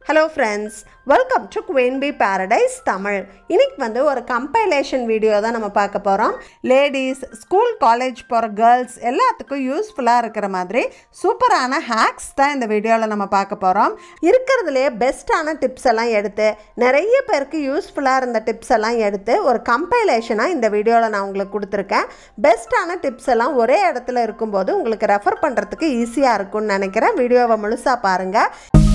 hello friends welcome to குவென்பி paradise Tamil இன்னைக்கு வந்து ஒரு கம்பைலேஷன் வீடியோ தான் நம்ம பார்க்க போகிறோம் லேடிஸ் ஸ்கூல் காலேஜ் போகிற கேர்ள்ஸ் எல்லாத்துக்கும் யூஸ்ஃபுல்லாக இருக்கிற மாதிரி சூப்பரான ஹேக்ஸ் தான் இந்த வீடியோவில் நம்ம பார்க்க போகிறோம் இருக்கிறதுலையே பெஸ்ட்டான டிப்ஸ் எல்லாம் எடுத்து நிறைய பேருக்கு யூஸ்ஃபுல்லாக இருந்த டிப்ஸ் எல்லாம் எடுத்து ஒரு கம்பைலேஷனாக இந்த வீடியோவில் நான் உங்களுக்கு கொடுத்துருக்கேன் பெஸ்ட்டான டிப்ஸ் எல்லாம் ஒரே இடத்துல இருக்கும்போது உங்களுக்கு ரெஃபர் பண்ணுறதுக்கு ஈஸியாக இருக்கும்னு நினைக்கிறேன் வீடியோவை முழுசாக பாருங்கள்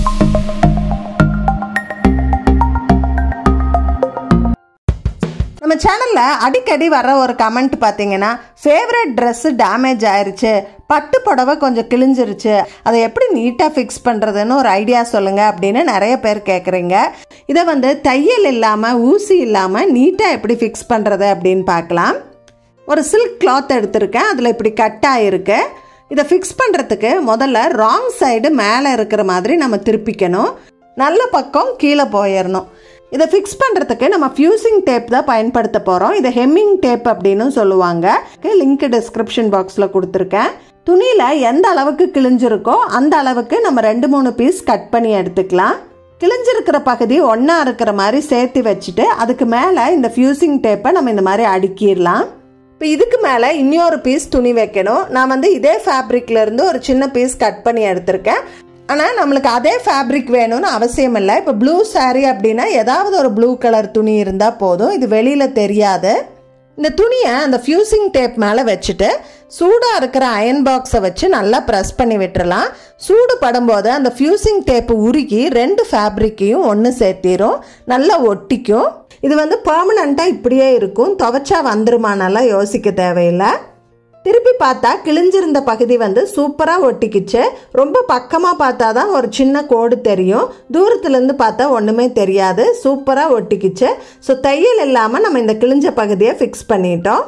நம்ம சேனலில் அடிக்கடி வர ஒரு கமெண்ட் பார்த்தீங்கன்னா ஃபேவரட் ட்ரெஸ்ஸு டேமேஜ் ஆயிருச்சு பட்டு புடவை கொஞ்சம் கிழிஞ்சிருச்சு அதை எப்படி நீட்டாக ஃபிக்ஸ் பண்ணுறதுன்னு ஒரு ஐடியா சொல்லுங்கள் அப்படின்னு நிறைய பேர் கேட்குறீங்க இதை வந்து தையல் இல்லாமல் ஊசி இல்லாமல் நீட்டாக எப்படி ஃபிக்ஸ் பண்ணுறது அப்படின்னு பார்க்கலாம் ஒரு சில்க் கிளாத் எடுத்திருக்கேன் அதில் இப்படி கட் ஆகிருக்கு இதை ஃபிக்ஸ் பண்ணுறதுக்கு முதல்ல ராங் சைடு மேலே இருக்கிற மாதிரி நம்ம திருப்பிக்கணும் நல்ல பக்கம் கீழே போயிடணும் இதை ஃபிக்ஸ் பண்ணுறதுக்கு நம்ம ஃபியூசிங் டேப் தான் பயன்படுத்த போகிறோம் இதை ஹெம்மிங் டேப் அப்படின்னு சொல்லுவாங்க லிங்க் டிஸ்கிரிப்ஷன் பாக்ஸில் கொடுத்துருக்கேன் துணியில் எந்த அளவுக்கு கிழிஞ்சிருக்கோ அந்த அளவுக்கு நம்ம ரெண்டு மூணு பீஸ் கட் பண்ணி எடுத்துக்கலாம் கிழிஞ்சிருக்கிற பகுதி ஒன்றா இருக்கிற மாதிரி சேர்த்து வச்சுட்டு அதுக்கு மேலே இந்த ஃபியூசிங் டேப்பை நம்ம இந்த மாதிரி அடுக்கிடலாம் இப்போ இதுக்கு மேலே இன்னொரு பீஸ் துணி வைக்கணும் நான் வந்து இதே ஃபேப்ரிக்ல இருந்து ஒரு சின்ன பீஸ் கட் பண்ணி எடுத்திருக்கேன் ஆனால் நம்மளுக்கு அதே ஃபேப்ரிக் வேணும்னு அவசியம் இல்லை இப்போ ப்ளூ saree அப்படின்னா ஏதாவது ஒரு ப்ளூ கலர் துணி இருந்தால் போதும் இது வெளியில் தெரியாது இந்த துணியை அந்த ஃபியூசிங் டேப் மேலே வச்சுட்டு சூடாக இருக்கிற அயன் பாக்ஸை வச்சு நல்லா ப்ரெஸ் பண்ணி விட்டுறலாம் சூடு படும்போது அந்த ஃபியூசிங் டேப்பு உருகி ரெண்டு ஃபேப்ரிக்கையும் ஒன்று சேர்த்திரும் நல்லா ஒட்டிக்கும் இது வந்து பர்மனண்ட்டாக இப்படியே இருக்கும் துவைச்சா வந்துருமானெல்லாம் யோசிக்க தேவையில்லை திருப்பி பார்த்தா கிழிஞ்சிருந்த பகுதி வந்து சூப்பராக ஒட்டிக்கிச்சு ரொம்ப பக்கமாக பார்த்தா தான் ஒரு சின்ன கோடு தெரியும் தூரத்துலேருந்து பார்த்தா ஒன்றுமே தெரியாது சூப்பராக ஒட்டிக்கிச்சு ஸோ தையல் இல்லாமல் நம்ம இந்த கிழிஞ்ச பகுதியை ஃபிக்ஸ் பண்ணிட்டோம்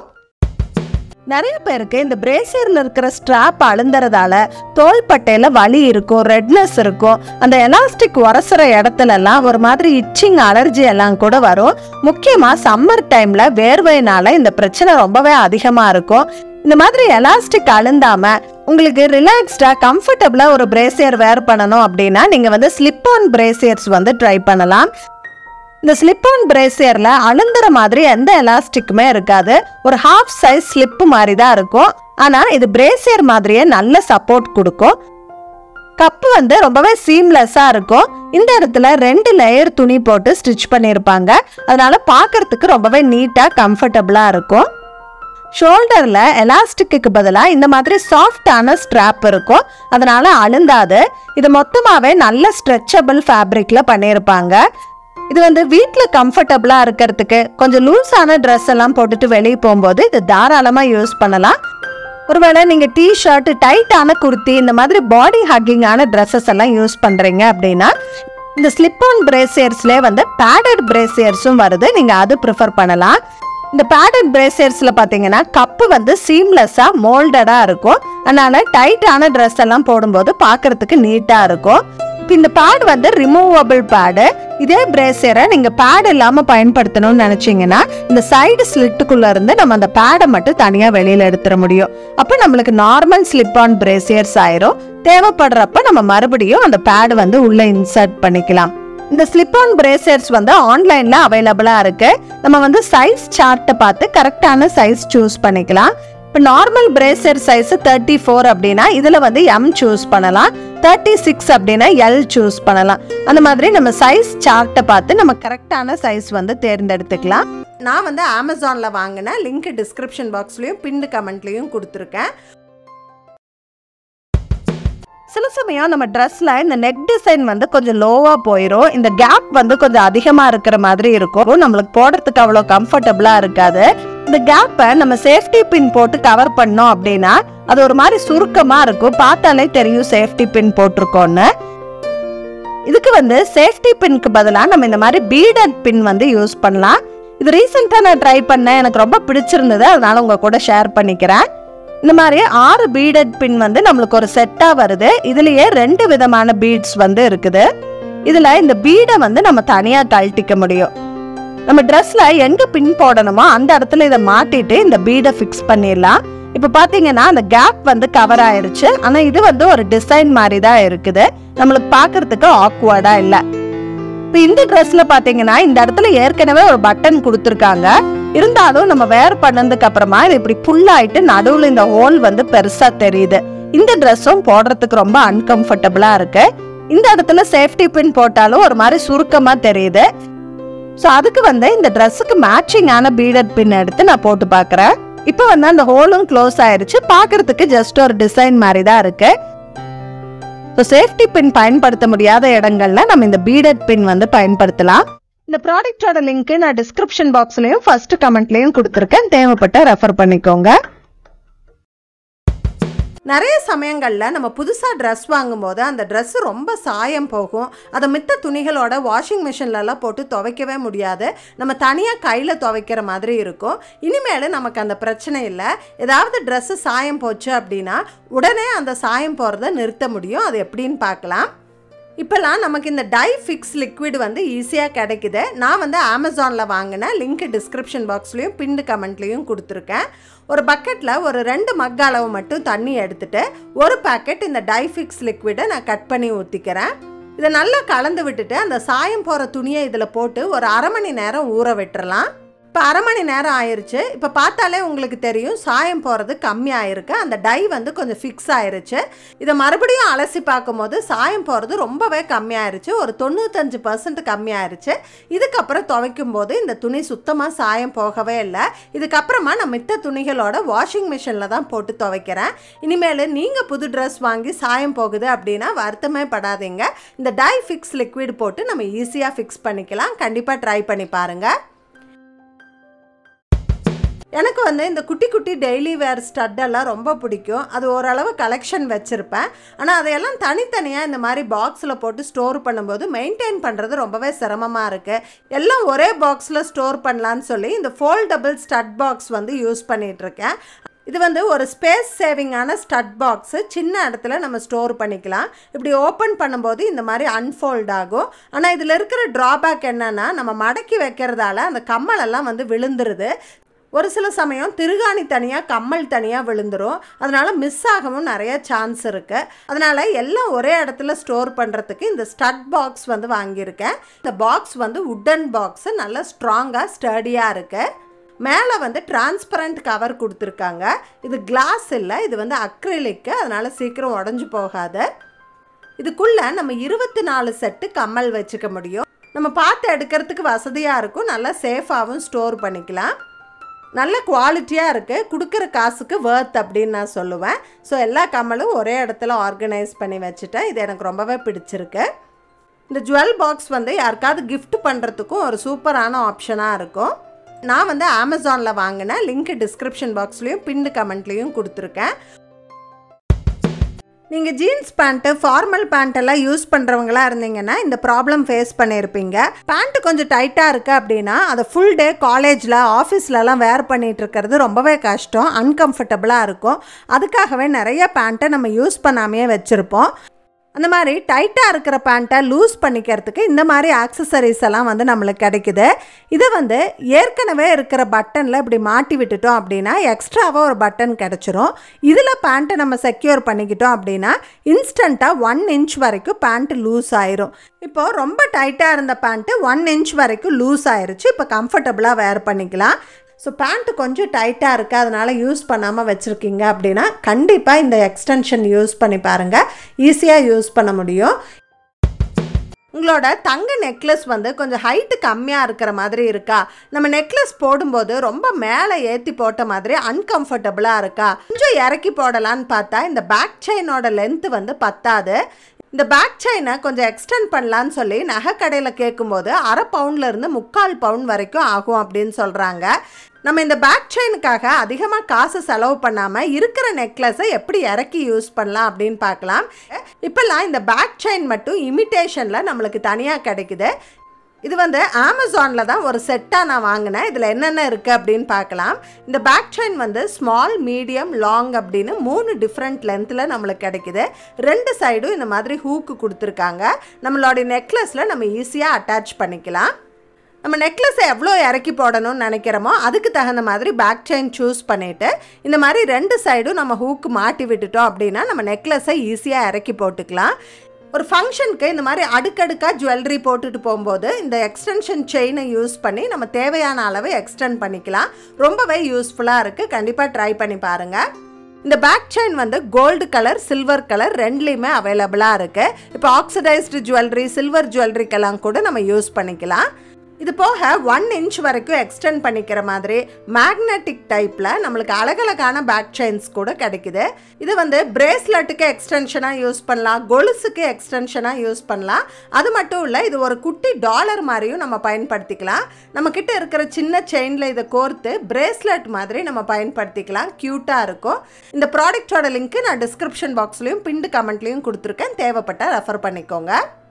நிறைய பேருக்கு இந்த பிரேசியரில் இருக்கிற ஸ்ட்ராப் அழுந்துறதால தோள்பட்டையில் வலி இருக்கும் ரெட்னஸ் இருக்கும் அந்த எலாஸ்டிக் உரசுற இடத்துல எல்லாம் ஒரு மாதிரி இச்சிங் அலர்ஜி எல்லாம் கூட வரும் முக்கியமாக சம்மர் டைமில் வேர்வையினால இந்த பிரச்சனை ரொம்பவே அதிகமாக இருக்கும் இந்த மாதிரி எலாஸ்டிக் அழுந்தாம உங்களுக்கு ரிலாக்ஸ்டா கம்ஃபர்டபுளா ஒரு பிரேசியர் வேர் பண்ணணும் அப்படின்னா நீங்க வந்து ஸ்லிப் ஆன் பிரேசியர்ஸ் வந்து ட்ரை பண்ணலாம் இந்த ஸ்லிப் ஆன் பிரேசியர்ல அழுந்துற மாதிரி எந்த எலாஸ்டிக்குமே இருக்காது ஒரு ஹாஃப் சைஸ் ஸ்லிப் மாதிரி தான் இருக்கும் ஆனா இது பிரேசியர் மாதிரியே நல்ல சப்போர்ட் கொடுக்கும் கப்பு வந்து ரொம்பவே சீம்லெஸ்ஸாக இருக்கும் இந்த இடத்துல ரெண்டு லேயர் துணி போட்டு ஸ்டிச் பண்ணியிருப்பாங்க அதனால பார்க்கறதுக்கு ரொம்பவே நீட்டாக கம்ஃபர்டபுளாக இருக்கும் ஷோல்டரில் எலாஸ்டிக்கு பதிலாக இந்த மாதிரி சாஃப்டான ஸ்ட்ராப் இருக்கும் அதனால அழுந்தாது இது மொத்தமாகவே நல்ல ஸ்ட்ரெச்சபிள் ஃபேப்ரிக்கில் பண்ணியிருப்பாங்க இது வந்து வீட்டில் கம்ஃபர்டபுளாக இருக்கிறதுக்கு கொஞ்சம் லூஸான ட்ரெஸ் எல்லாம் போட்டுட்டு வெளியே போகும்போது இது தாராளமாக யூஸ் பண்ணலாம் ஒருவேளை நீங்கள் டி ஷர்ட் டைட்டான குர்த்தி இந்த மாதிரி பாடி ஹக்கிங்கான ட்ரெஸ்ஸஸ் எல்லாம் யூஸ் பண்ணுறீங்க அப்படின்னா இந்த ஸ்லிப் ஆன் பிரேசியர்ஸ்லேயே வந்து பேடட் பிரேசியர்ஸும் வருது நீங்கள் அது ப்ரிஃபர் பண்ணலாம் இந்த பேடட் பிரேசியர்ஸில் பார்த்தீங்கன்னா கப்பு வந்து சீம்லெஸ்ஸாக மோல்டடாக இருக்கும் அதனால டைட்டான ட்ரெஸ் எல்லாம் போடும்போது பார்க்கறதுக்கு நீட்டாக இருக்கும் இப்போ இந்த பேட் வந்து ரிமூவபிள் பேடு இதே பிரேசியரை நீங்கள் பேட் இல்லாமல் பயன்படுத்தணும்னு நினச்சிங்கன்னா இந்த சைடு ஸ்லிட்டுக்குள்ளே இருந்து நம்ம அந்த பேடை மட்டும் தனியாக வெளியில் எடுத்துட முடியும் அப்போ நம்மளுக்கு நார்மல் ஸ்லிப் ஆன் பிரேசியர்ஸ் ஆயிரும் தேவைப்படுறப்ப நம்ம மறுபடியும் அந்த பேட் வந்து உள்ளே இன்சர்ட் பண்ணிக்கலாம் இந்த ஸ்லிப் ஆன் பிரேசர்ஸ் வந்து ஆன்லைனில் அவைலபிளாக இருக்கு நம்ம வந்து சைஸ் சார்ட்டை பார்த்து கரெக்டான சைஸ் சூஸ் பண்ணிக்கலாம் இப்போ normal brassiere size thirty four அப்படின்னா இதில் வந்து எம் சூஸ் பண்ணலாம் தேர்ட்டி சிக்ஸ் அப்படின்னா எல் சூஸ் பண்ணலாம் அந்த மாதிரி நம்ம சைஸ் சார்ட்டை பார்த்து நம்ம கரெக்டான சைஸ் வந்து தேர்ந்தெடுத்துக்கலாம் நான் வந்து அமேசானில் வாங்கினேன் லிங்க் டிஸ்கிரிப்ஷன் பாக்ஸ்லேயும் பின்னு கமெண்ட்லேயும் கொடுத்துருக்கேன் சில சமயம் நம்ம ட்ரெஸ்ல இந்த நெக் டிசைன் வந்து கொஞ்சம் லோவா போயிடும் இந்த கேப் வந்து கொஞ்சம் அதிகமா இருக்கிற மாதிரி இருக்கும் நம்மளுக்கு போடுறதுக்கு அவ்வளோ கம்ஃபர்டபுளா இருக்காது இந்த கேப்பை நம்ம சேஃப்டி பின் போட்டு கவர் பண்ணோம் அப்படின்னா அது ஒரு மாதிரி சுருக்கமா இருக்கும் பார்த்தாலே தெரியும் சேஃப்டி பின் போட்டிருக்கோன்னு இதுக்கு வந்து சேஃப்டி பின்க்கு பதிலாக நம்ம இந்த மாதிரி பீடட் பின் வந்து யூஸ் பண்ணலாம் இது ரீசெண்டாக நான் ட்ரை பண்ணேன் எனக்கு ரொம்ப பிடிச்சிருந்தது அதனால உங்க கூட ஷேர் பண்ணிக்கிறேன் இந்த மாதிரி ஆறு பீடட் பின் வந்து நம்மளுக்கு ஒரு செட்டாக வருது இதுலயே ரெண்டு விதமான பீட்ஸ் வந்து இருக்குது இதில் இந்த பீடை வந்து நம்ம தனியாக கழட்டிக்க முடியும் நம்ம ட்ரெஸ்ல எங்க பின் போடணுமோ அந்த இடத்துல இதை மாட்டிட்டு இந்த பீடை ஃபிக்ஸ் பண்ணிடலாம் இப்போ பார்த்தீங்கன்னா அந்த கேப் வந்து கவர் ஆயிருச்சு ஆனால் இது வந்து ஒரு டிசைன் மாதிரி தான் இருக்குது நம்மளுக்கு பார்க்கறதுக்கு ஆக்வர்டா இல்லை இப்போ இந்த ட்ரெஸ்ல பாத்தீங்கன்னா இந்த இடத்துல ஏற்கனவே ஒரு பட்டன் கொடுத்துருக்காங்க இருந்தாலும் நம்ம வேர் பண்ணதுக்கு அப்புறமா இது இப்படி புல் ஆயிட்டு நடுவுல இந்த ஹோல் வந்து பெருசா தெரியுது இந்த ட்ரெஸ்ஸும் போடுறதுக்கு ரொம்ப அன்கம்ஃபர்டபுளா இருக்கு இந்த இடத்துல சேஃப்டி பின் போட்டாலும் ஒரு மாதிரி சுருக்கமா தெரியுது ஸோ அதுக்கு வந்து இந்த ட்ரெஸ்ஸுக்கு மேட்சிங்கான பீடட் பின் எடுத்து நான் போட்டு பார்க்குறேன் இப்போ வந்து அந்த ஹோலும் க்ளோஸ் ஆயிருச்சு பார்க்கறதுக்கு ஜஸ்ட் ஒரு டிசைன் மாதிரி தான் இருக்கு ஸோ சேஃப்டி பின் பயன்படுத்த முடியாத இடங்கள்ல நம்ம இந்த பீடட் பின் வந்து பயன்படுத்தலாம் இந்த ப்ராடக்டோட லிங்க் நான் டிஸ்கிரிப்ஷன் பாக்ஸ்லயும் ஃபர்ஸ்ட் கமெண்ட்லயும் கொடுத்துருக்கேன் தேவைப்பட்ட ரெஃபர் பண்ணிக்கோங்க நிறைய சமயங்களில் நம்ம புதுசாக ட்ரெஸ் வாங்கும்போது அந்த Dress ரொம்ப சாயம் போகும் அதை மித்த துணிகளோட வாஷிங் மிஷின்லலாம் போட்டு துவைக்கவே முடியாது நம்ம தனியாக கையில் துவைக்கிற மாதிரி இருக்கும் இனிமேல் நமக்கு அந்த பிரச்சனை இல்லை ஏதாவது ட்ரெஸ்ஸு சாயம் போச்சு அப்படின்னா உடனே அந்த சாயம் போகிறத நிறுத்த முடியும் அது எப்படின்னு பார்க்கலாம் இப்போல்லாம் நமக்கு இந்த டை ஃபிக்ஸ் லிக்விட் வந்து ஈஸியாக கிடைக்குது நான் வந்து அமேசானில் வாங்கினேன் லிங்க் டிஸ்கிரிப்ஷன் பாக்ஸ்லேயும் பின்டு கமெண்ட்லேயும் கொடுத்துருக்கேன் ஒரு பக்கெட்டில் ஒரு ரெண்டு மக் அளவு மட்டும் தண்ணி எடுத்துட்டு ஒரு பாக்கெட் இந்த டை ஃபிக்ஸ் லிக்விடை நான் கட் பண்ணி ஊற்றிக்கிறேன் இதை நல்லா கலந்து விட்டுட்டு அந்த சாயம் போகிற துணியை இதில் போட்டு ஒரு அரை மணி நேரம் ஊற விட்டுறலாம் இப்போ அரை மணி நேரம் ஆயிருச்சு இப்போ பார்த்தாலே உங்களுக்கு தெரியும் சாயம் போகிறது கம்மி ஆயிருக்கு அந்த டை வந்து கொஞ்சம் ஃபிக்ஸ் ஆயிருச்சு இதை மறுபடியும் அலசி பார்க்கும்போது சாயம் போகிறது ரொம்பவே கம்மியாயிருச்சு ஒரு தொண்ணூத்தஞ்சு பர்சன்ட் கம்மியாயிருச்சு இதுக்கப்புறம் துவைக்கும் போது இந்த துணி சுத்தமாக சாயம் போகவே இல்லை இதுக்கப்புறமா நான் மித்த துணிகளோட வாஷிங் மிஷினில் தான் போட்டு துவைக்கிறேன் இனிமேல் நீங்கள் புது ட்ரெஸ் வாங்கி சாயம் போகுது அப்படின்னா வருத்தமே படாதீங்க இந்த டை ஃபிக்ஸ் லிக்விட் போட்டு நம்ம ஈஸியாக ஃபிக்ஸ் பண்ணிக்கலாம் கண்டிப்பாக ட்ரை பண்ணி பாருங்கள் எனக்கு வந்து இந்த குட்டி குட்டி டெய்லி வேர் ஸ்டட்டெல்லாம் ரொம்ப பிடிக்கும் அது ஓரளவு கலெக்ஷன் வச்சுருப்பேன் ஆனால் அதையெல்லாம் தனித்தனியாக இந்த மாதிரி பாக்ஸில் போட்டு ஸ்டோர் பண்ணும்போது மெயின்டைன் பண்ணுறது ரொம்பவே சிரமமாக இருக்குது எல்லாம் ஒரே பாக்ஸில் ஸ்டோர் பண்ணலான்னு சொல்லி இந்த ஃபோல்டபுள் ஸ்டட் பாக்ஸ் வந்து யூஸ் பண்ணிகிட்ருக்கேன் இது வந்து ஒரு ஸ்பேஸ் சேவிங்கான ஸ்டட் பாக்ஸு சின்ன இடத்துல நம்ம ஸ்டோர் பண்ணிக்கலாம் இப்படி ஓப்பன் பண்ணும்போது இந்த மாதிரி அன்ஃபோல்ட் ஆகும் ஆனால் இதில் இருக்கிற ட்ராபேக் என்னென்னா நம்ம மடக்கி வைக்கிறதால அந்த கம்மலெல்லாம் வந்து விழுந்துருது ஒரு சில சமயம் திருகாணி தனியாக கம்மல் தனியாக விழுந்துரும் அதனால் மிஸ் ஆகவும் நிறைய சான்ஸ் இருக்குது அதனால் எல்லாம் ஒரே இடத்துல ஸ்டோர் பண்ணுறதுக்கு இந்த ஸ்டட் பாக்ஸ் வந்து வாங்கியிருக்கேன் இந்த பாக்ஸ் வந்து உட்டன் பாக்ஸு நல்லா ஸ்ட்ராங்காக ஸ்டடியாக இருக்குது மேலே வந்து டிரான்ஸ்பரண்ட் கவர் கொடுத்துருக்காங்க இது கிளாஸ் இல்லை இது வந்து அக்ரிலிக்கு அதனால் சீக்கிரம் உடஞ்சி போகாது இதுக்குள்ளே நம்ம இருபத்தி நாலு செட்டு கம்மல் வச்சுக்க முடியும் நம்ம பார்த்து எடுக்கிறதுக்கு வசதியாக இருக்கும் நல்லா சேஃபாகவும் ஸ்டோர் பண்ணிக்கலாம் நல்ல குவாலிட்டியாக இருக்குது கொடுக்குற காசுக்கு வேர்த் அப்படின்னு நான் சொல்லுவேன் ஸோ எல்லா கம்மலும் ஒரே இடத்துல ஆர்கனைஸ் பண்ணி வச்சுட்டேன் இது எனக்கு ரொம்பவே பிடிச்சிருக்கு இந்த ஜுவல் பாக்ஸ் வந்து யாருக்காவது கிஃப்ட் பண்ணுறதுக்கும் ஒரு சூப்பரான ஆப்ஷனாக இருக்கும் நான் வந்து அமேசானில் வாங்கினேன் லிங்க் டிஸ்கிரிப்ஷன் பாக்ஸ்லேயும் பின்னு கமெண்ட்லேயும் கொடுத்துருக்கேன் நீங்கள் ஜீன்ஸ் பேண்ட்டு ஃபார்மல் பேண்ட் எல்லாம் யூஸ் பண்ணுறவங்களா இருந்தீங்கன்னா இந்த ப்ராப்ளம் ஃபேஸ் பண்ணியிருப்பீங்க பேண்ட் கொஞ்சம் டைட்டாக இருக்குது அப்படின்னா அதை ஃபுல் டே காலேஜில் ஆஃபீஸ்லலாம் வேர் பண்ணிட்டு இருக்கிறது ரொம்பவே கஷ்டம் அன்கம்ஃபர்டபுளாக இருக்கும் அதுக்காகவே நிறைய பேண்ட்டை நம்ம யூஸ் பண்ணாமையே வச்சுருப்போம் அந்த மாதிரி டைட்டாக இருக்கிற பேண்ட்டை லூஸ் பண்ணிக்கிறதுக்கு இந்த மாதிரி ஆக்சசரிஸ் எல்லாம் வந்து நம்மளுக்கு கிடைக்குது இது வந்து ஏற்கனவே இருக்கிற பட்டனில் இப்படி மாட்டி விட்டுட்டோம் அப்படின்னா எக்ஸ்ட்ராவாக ஒரு பட்டன் கிடச்சிரும் இதில் பேண்ட்டை நம்ம செக்யூர் பண்ணிக்கிட்டோம் அப்படின்னா இன்ஸ்டண்ட்டாக ஒன் இன்ச் வரைக்கும் பேண்ட்டு லூஸ் ஆயிரும் இப்போது ரொம்ப டைட்டாக இருந்த பேண்ட்டு ஒன் இன்ச் வரைக்கும் லூஸ் ஆயிருச்சு இப்போ கம்ஃபர்டபுளாக வேர் பண்ணிக்கலாம் ஸோ பேண்ட்டு கொஞ்சம் டைட்டாக இருக்குது அதனால் யூஸ் பண்ணாமல் வச்சுருக்கீங்க அப்படின்னா கண்டிப்பாக இந்த எக்ஸ்டென்ஷன் யூஸ் பண்ணி பாருங்கள் ஈஸியாக யூஸ் பண்ண முடியும் உங்களோட தங்க நெக்லஸ் வந்து கொஞ்சம் ஹைட்டு கம்மியாக இருக்கிற மாதிரி இருக்கா நம்ம நெக்லஸ் போடும்போது ரொம்ப மேலே ஏற்றி போட்ட மாதிரி அன்கம்ஃபர்டபுளாக இருக்கா கொஞ்சம் இறக்கி போடலான்னு பார்த்தா இந்த பேக் செயினோட லென்த்து வந்து பத்தாது இந்த பேக் செயினை கொஞ்சம் எக்ஸ்டெண்ட் பண்ணலான்னு சொல்லி நகை கடையில் கேட்கும்போது அரை பவுண்ட்லேருந்து முக்கால் பவுண்ட் வரைக்கும் ஆகும் அப்படின்னு சொல்கிறாங்க நம்ம இந்த பேக் செயினுக்காக அதிகமாக காசு செலவு பண்ணாமல் இருக்கிற நெக்லஸை எப்படி இறக்கி யூஸ் பண்ணலாம் அப்படின்னு பார்க்கலாம் இப்போல்லாம் இந்த பேக் செயின் மட்டும் இமிட்டேஷனில் நம்மளுக்கு தனியாக கிடைக்குது இது வந்து அமேசானில் தான் ஒரு செட்டாக நான் வாங்கினேன் இதில் என்னென்ன இருக்குது அப்படின்னு பார்க்கலாம் இந்த பேக் செயின் வந்து ஸ்மால் மீடியம் லாங் அப்படின்னு மூணு டிஃப்ரெண்ட் லென்த்தில் நம்மளுக்கு கிடைக்குது ரெண்டு சைடும் இந்த மாதிரி ஹூக்கு கொடுத்துருக்காங்க நம்மளோட நெக்லஸில் நம்ம ஈஸியாக அட்டாச் பண்ணிக்கலாம் நம்ம நெக்லஸை எவ்வளோ இறக்கி போடணும்னு நினைக்கிறோமோ அதுக்கு தகுந்த மாதிரி பேக் செயின் சூஸ் பண்ணிவிட்டு இந்த மாதிரி ரெண்டு சைடும் நம்ம ஹூக்கு மாட்டி விட்டுட்டோம் அப்படின்னா நம்ம நெக்லஸை ஈஸியாக இறக்கி போட்டுக்கலாம் ஒரு ஃபங்க்ஷனுக்கு இந்த மாதிரி அடுக்கடுக்காக ஜுவல்லரி போட்டுட்டு போகும்போது இந்த எக்ஸ்டென்ஷன் செயினை யூஸ் பண்ணி நம்ம தேவையான அளவு எக்ஸ்டெண்ட் பண்ணிக்கலாம் ரொம்பவே யூஸ்ஃபுல்லாக இருக்குது கண்டிப்பாக ட்ரை பண்ணி பாருங்கள் இந்த பேக் செயின் வந்து கோல்டு கலர் சில்வர் கலர் ரெண்டுலேயுமே அவைலபிளாக இருக்குது இப்போ ஆக்சிடைஸ்டு ஜுவல்லரி சில்வர் ஜுவல்லரிக்கெல்லாம் கூட நம்ம யூஸ் பண்ணிக்கலாம் இது போக ஒன் இன்ச் வரைக்கும் எக்ஸ்டெண்ட் பண்ணிக்கிற மாதிரி மேக்னெட்டிக் டைப்பில் நம்மளுக்கு அழகழகான பேக் செயின்ஸ் கூட கிடைக்குது இது வந்து பிரேஸ்லெட்டுக்கு எக்ஸ்டென்ஷனாக யூஸ் பண்ணலாம் கொலுசுக்கு எக்ஸ்டென்ஷனாக யூஸ் பண்ணலாம் அது மட்டும் இல்லை இது ஒரு குட்டி டாலர் மாதிரியும் நம்ம பயன்படுத்திக்கலாம் நம்மக்கிட்ட இருக்கிற சின்ன செயினில் இதை கோர்த்து பிரேஸ்லெட் மாதிரி நம்ம பயன்படுத்திக்கலாம் க்யூட்டாக இருக்கும் இந்த ப்ராடக்டோட லிங்க்கு நான் டிஸ்கிரிப்ஷன் பாக்ஸ்லையும் பிண்டு கமெண்ட்லையும் கொடுத்துருக்கேன் தேவைப்பட்டால் ரெஃபர் பண்ணிக்கோங்க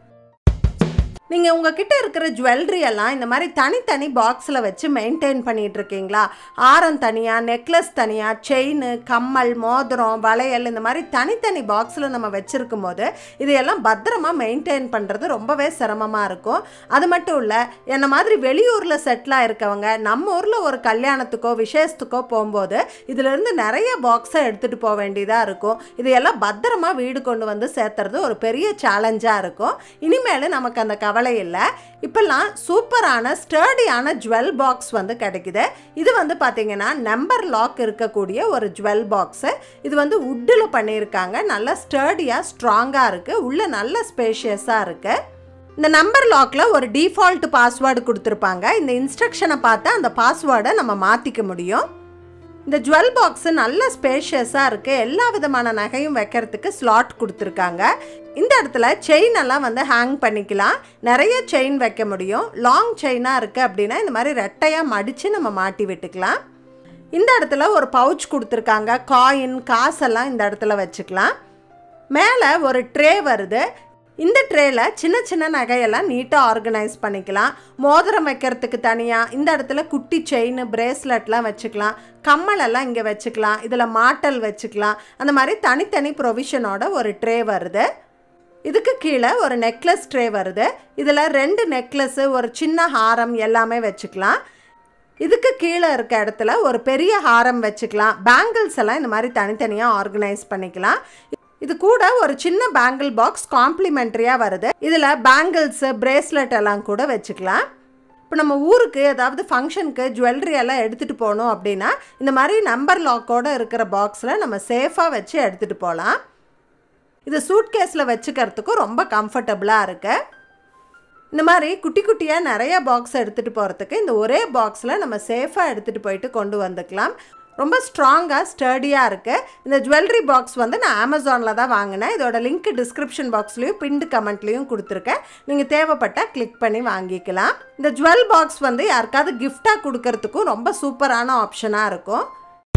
நீங்கள் உங்ககிட்ட இருக்கிற ஜுவல்லரி எல்லாம் இந்த மாதிரி தனித்தனி பாக்ஸில் வச்சு மெயின்டைன் பண்ணிட்டு இருக்கீங்களா ஆரம் தனியாக நெக்லஸ் தனியாக செயின் கம்மல் மோதிரம் வளையல் இந்த மாதிரி தனித்தனி பாக்ஸில் நம்ம வச்சுருக்கும் போது இதையெல்லாம் பத்திரமா மெயின்டைன் பண்ணுறது ரொம்பவே சிரமமாக இருக்கும் அது மட்டும் இல்லை என்ன மாதிரி வெளியூரில் செட்டிலாக இருக்கவங்க நம்ம ஊரில் ஒரு கல்யாணத்துக்கோ விசேஷத்துக்கோ போகும்போது இதிலிருந்து நிறைய பாக்ஸை எடுத்துகிட்டு போக வேண்டியதாக இருக்கும் இதையெல்லாம் பத்திரமா வீடு கொண்டு வந்து சேர்த்துறது ஒரு பெரிய சேலஞ்சாக இருக்கும் இனிமேல் நமக்கு அந்த கவலை இல்லை இப்போல்லாம் சூப்பரான ஸ்டர்டியான ஜுவல் பாக்ஸ் வந்து கிடைக்குது இது வந்து பார்த்தீங்கன்னா நம்பர் லாக் இருக்கக்கூடிய ஒரு ஜுவல் பாக்ஸு இது வந்து உட்டில் பண்ணியிருக்காங்க நல்லா ஸ்டர்டியாக ஸ்ட்ராங்காக இருக்குது உள்ளே நல்ல ஸ்பேஷியஸாக இருக்குது இந்த நம்பர் லாக்கில் ஒரு டிஃபால்ட் பாஸ்வேர்டு கொடுத்துருப்பாங்க இந்த இன்ஸ்ட்ரக்ஷனை பார்த்து அந்த பாஸ்வேர்டை நம்ம மாற்றிக்க முடியும் இந்த ஜுவல் பாக்ஸு நல்ல ஸ்பேஷியஸாக இருக்குது எல்லா விதமான நகையும் வைக்கிறதுக்கு ஸ்லாட் கொடுத்துருக்காங்க இந்த இடத்துல செயின் எல்லாம் வந்து ஹேங் பண்ணிக்கலாம் நிறைய செயின் வைக்க முடியும் லாங் செயினாக இருக்குது அப்படின்னா இந்த மாதிரி ரெட்டையாக மடித்து நம்ம மாட்டி விட்டுக்கலாம் இந்த இடத்துல ஒரு பவுச் கொடுத்துருக்காங்க காயின் காசெல்லாம் இந்த இடத்துல வச்சுக்கலாம் மேலே ஒரு ட்ரே வருது இந்த ட்ரேல சின்ன சின்ன நகையெல்லாம் நீட்டாக ஆர்கனைஸ் பண்ணிக்கலாம் மோதிரம் வைக்கிறதுக்கு தனியாக இந்த இடத்துல குட்டி செயின் பிரேஸ்லெட்லாம் வச்சுக்கலாம் கம்மலெல்லாம் இங்கே வச்சுக்கலாம் இதில் மாட்டல் வச்சுக்கலாம் அந்த மாதிரி தனித்தனி ப்ரொவிஷனோட ஒரு ட்ரே வருது இதுக்கு கீழே ஒரு நெக்லஸ் ட்ரே வருது இதில் ரெண்டு நெக்லஸ்ஸு ஒரு சின்ன ஹாரம் எல்லாமே வச்சுக்கலாம் இதுக்கு கீழே இருக்க இடத்துல ஒரு பெரிய ஹாரம் வச்சுக்கலாம் பேங்கிள்ஸ் எல்லாம் இந்த மாதிரி தனித்தனியாக ஆர்கனைஸ் பண்ணிக்கலாம் இது கூட ஒரு சின்ன பேங்கிள் பாக்ஸ் காம்ப்ளிமெண்ட்ரியாக வருது இதில் பேங்கிள்ஸு பிரேஸ்லெட் எல்லாம் கூட வச்சுக்கலாம் இப்போ நம்ம ஊருக்கு ஏதாவது ஃபங்க்ஷனுக்கு ஜுவல்லரி எல்லாம் எடுத்துகிட்டு போகணும் அப்படின்னா இந்த மாதிரி நம்பர் லாக்கோடு இருக்கிற பாக்ஸில் நம்ம சேஃபாக வச்சு எடுத்துகிட்டு போகலாம் இது சூட்கேஸில் வச்சுக்கிறதுக்கும் ரொம்ப கம்ஃபர்டபுளாக இருக்குது இந்த மாதிரி குட்டி குட்டியாக நிறைய பாக்ஸ் எடுத்துகிட்டு போகிறதுக்கு இந்த ஒரே பாக்ஸில் நம்ம சேஃபாக எடுத்துகிட்டு போயிட்டு கொண்டு வந்துக்கலாம் ரொம்ப ஸ்ட்ராங்காக ஸ்டர்டியாக இருக்குது இந்த ஜுவல்லரி பாக்ஸ் வந்து நான் அமேசானில் தான் வாங்கினேன் இதோட லிங்க் டிஸ்கிரிப்ஷன் பாக்ஸ்லேயும் பின்டு கமெண்ட்லேயும் கொடுத்துருக்கேன் நீங்கள் தேவைப்பட்டால் கிளிக் பண்ணி வாங்கிக்கலாம் இந்த ஜுவல் பாக்ஸ் வந்து யாருக்காவது கிஃப்டாக கொடுக்கறதுக்கும் ரொம்ப சூப்பரான ஆப்ஷனாக இருக்கும்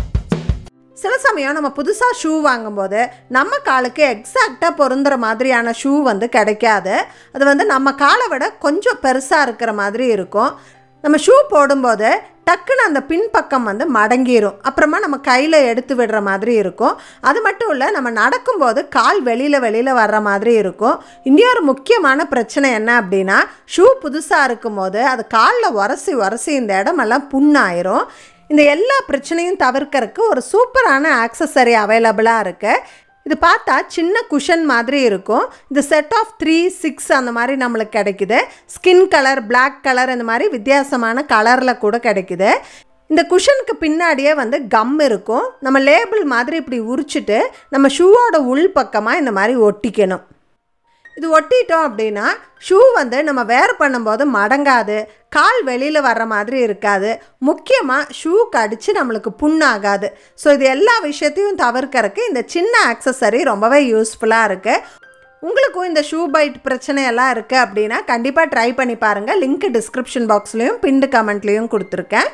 சில சமயம் நம்ம புதுசாக ஷூ வாங்கும்போது நம்ம காலுக்கு எக்ஸாக்டாக பொருந்துற மாதிரியான ஷூ வந்து கிடைக்காது அது வந்து நம்ம காலை விட கொஞ்சம் பெருசாக இருக்கிற மாதிரி இருக்கும் நம்ம ஷூ போடும்போது டக்குன்னு அந்த பின்பக்கம் வந்து மடங்கிரும் அப்புறமா நம்ம கையில் எடுத்து விடுற மாதிரி இருக்கும் அது மட்டும் இல்லை நம்ம நடக்கும்போது கால் வெளியில் வெளியில் வர்ற மாதிரி இருக்கும் இன்னொரு முக்கியமான பிரச்சனை என்ன அப்படின்னா ஷூ புதுசாக இருக்கும்போது அது காலில் உரசி உரசி இந்த இடமெல்லாம் புண்ணாயிரும் இந்த எல்லா பிரச்சனையும் தவிர்க்கறதுக்கு ஒரு சூப்பரான ஆக்சசரி அவைலபிளாக இருக்குது இது பார்த்தா சின்ன குஷன் மாதிரி இருக்கும் இது செட் ஆஃப் த்ரீ சிக்ஸ் அந்த மாதிரி நம்மளுக்கு கிடைக்குது ஸ்கின் கலர் பிளாக் கலர் இந்த மாதிரி வித்தியாசமான கலரில் கூட கிடைக்குது இந்த குஷனுக்கு பின்னாடியே வந்து கம் இருக்கும் நம்ம லேபிள் மாதிரி இப்படி உரிச்சிட்டு நம்ம ஷூவோட உள் பக்கமாக இந்த மாதிரி ஒட்டிக்கணும் இது ஒட்டிட்டோம் அப்படின்னா ஷூ வந்து நம்ம வேர் பண்ணும்போது மடங்காது கால் வெளியில் வர்ற மாதிரி இருக்காது முக்கியமாக ஷூ கடிச்சு நம்மளுக்கு புண்ணாகாது ஸோ இது எல்லா விஷயத்தையும் தவிர்க்கறதுக்கு இந்த சின்ன ஆக்சசரி ரொம்பவே யூஸ்ஃபுல்லாக இருக்குது உங்களுக்கும் இந்த ஷூ பைட் பிரச்சனையெல்லாம் இருக்குது அப்படின்னா கண்டிப்பாக ட்ரை பண்ணி பாருங்கள் லிங்க் டிஸ்கிரிப்ஷன் பாக்ஸ்லேயும் பிண்டு கமெண்ட்லேயும் கொடுத்துருக்கேன்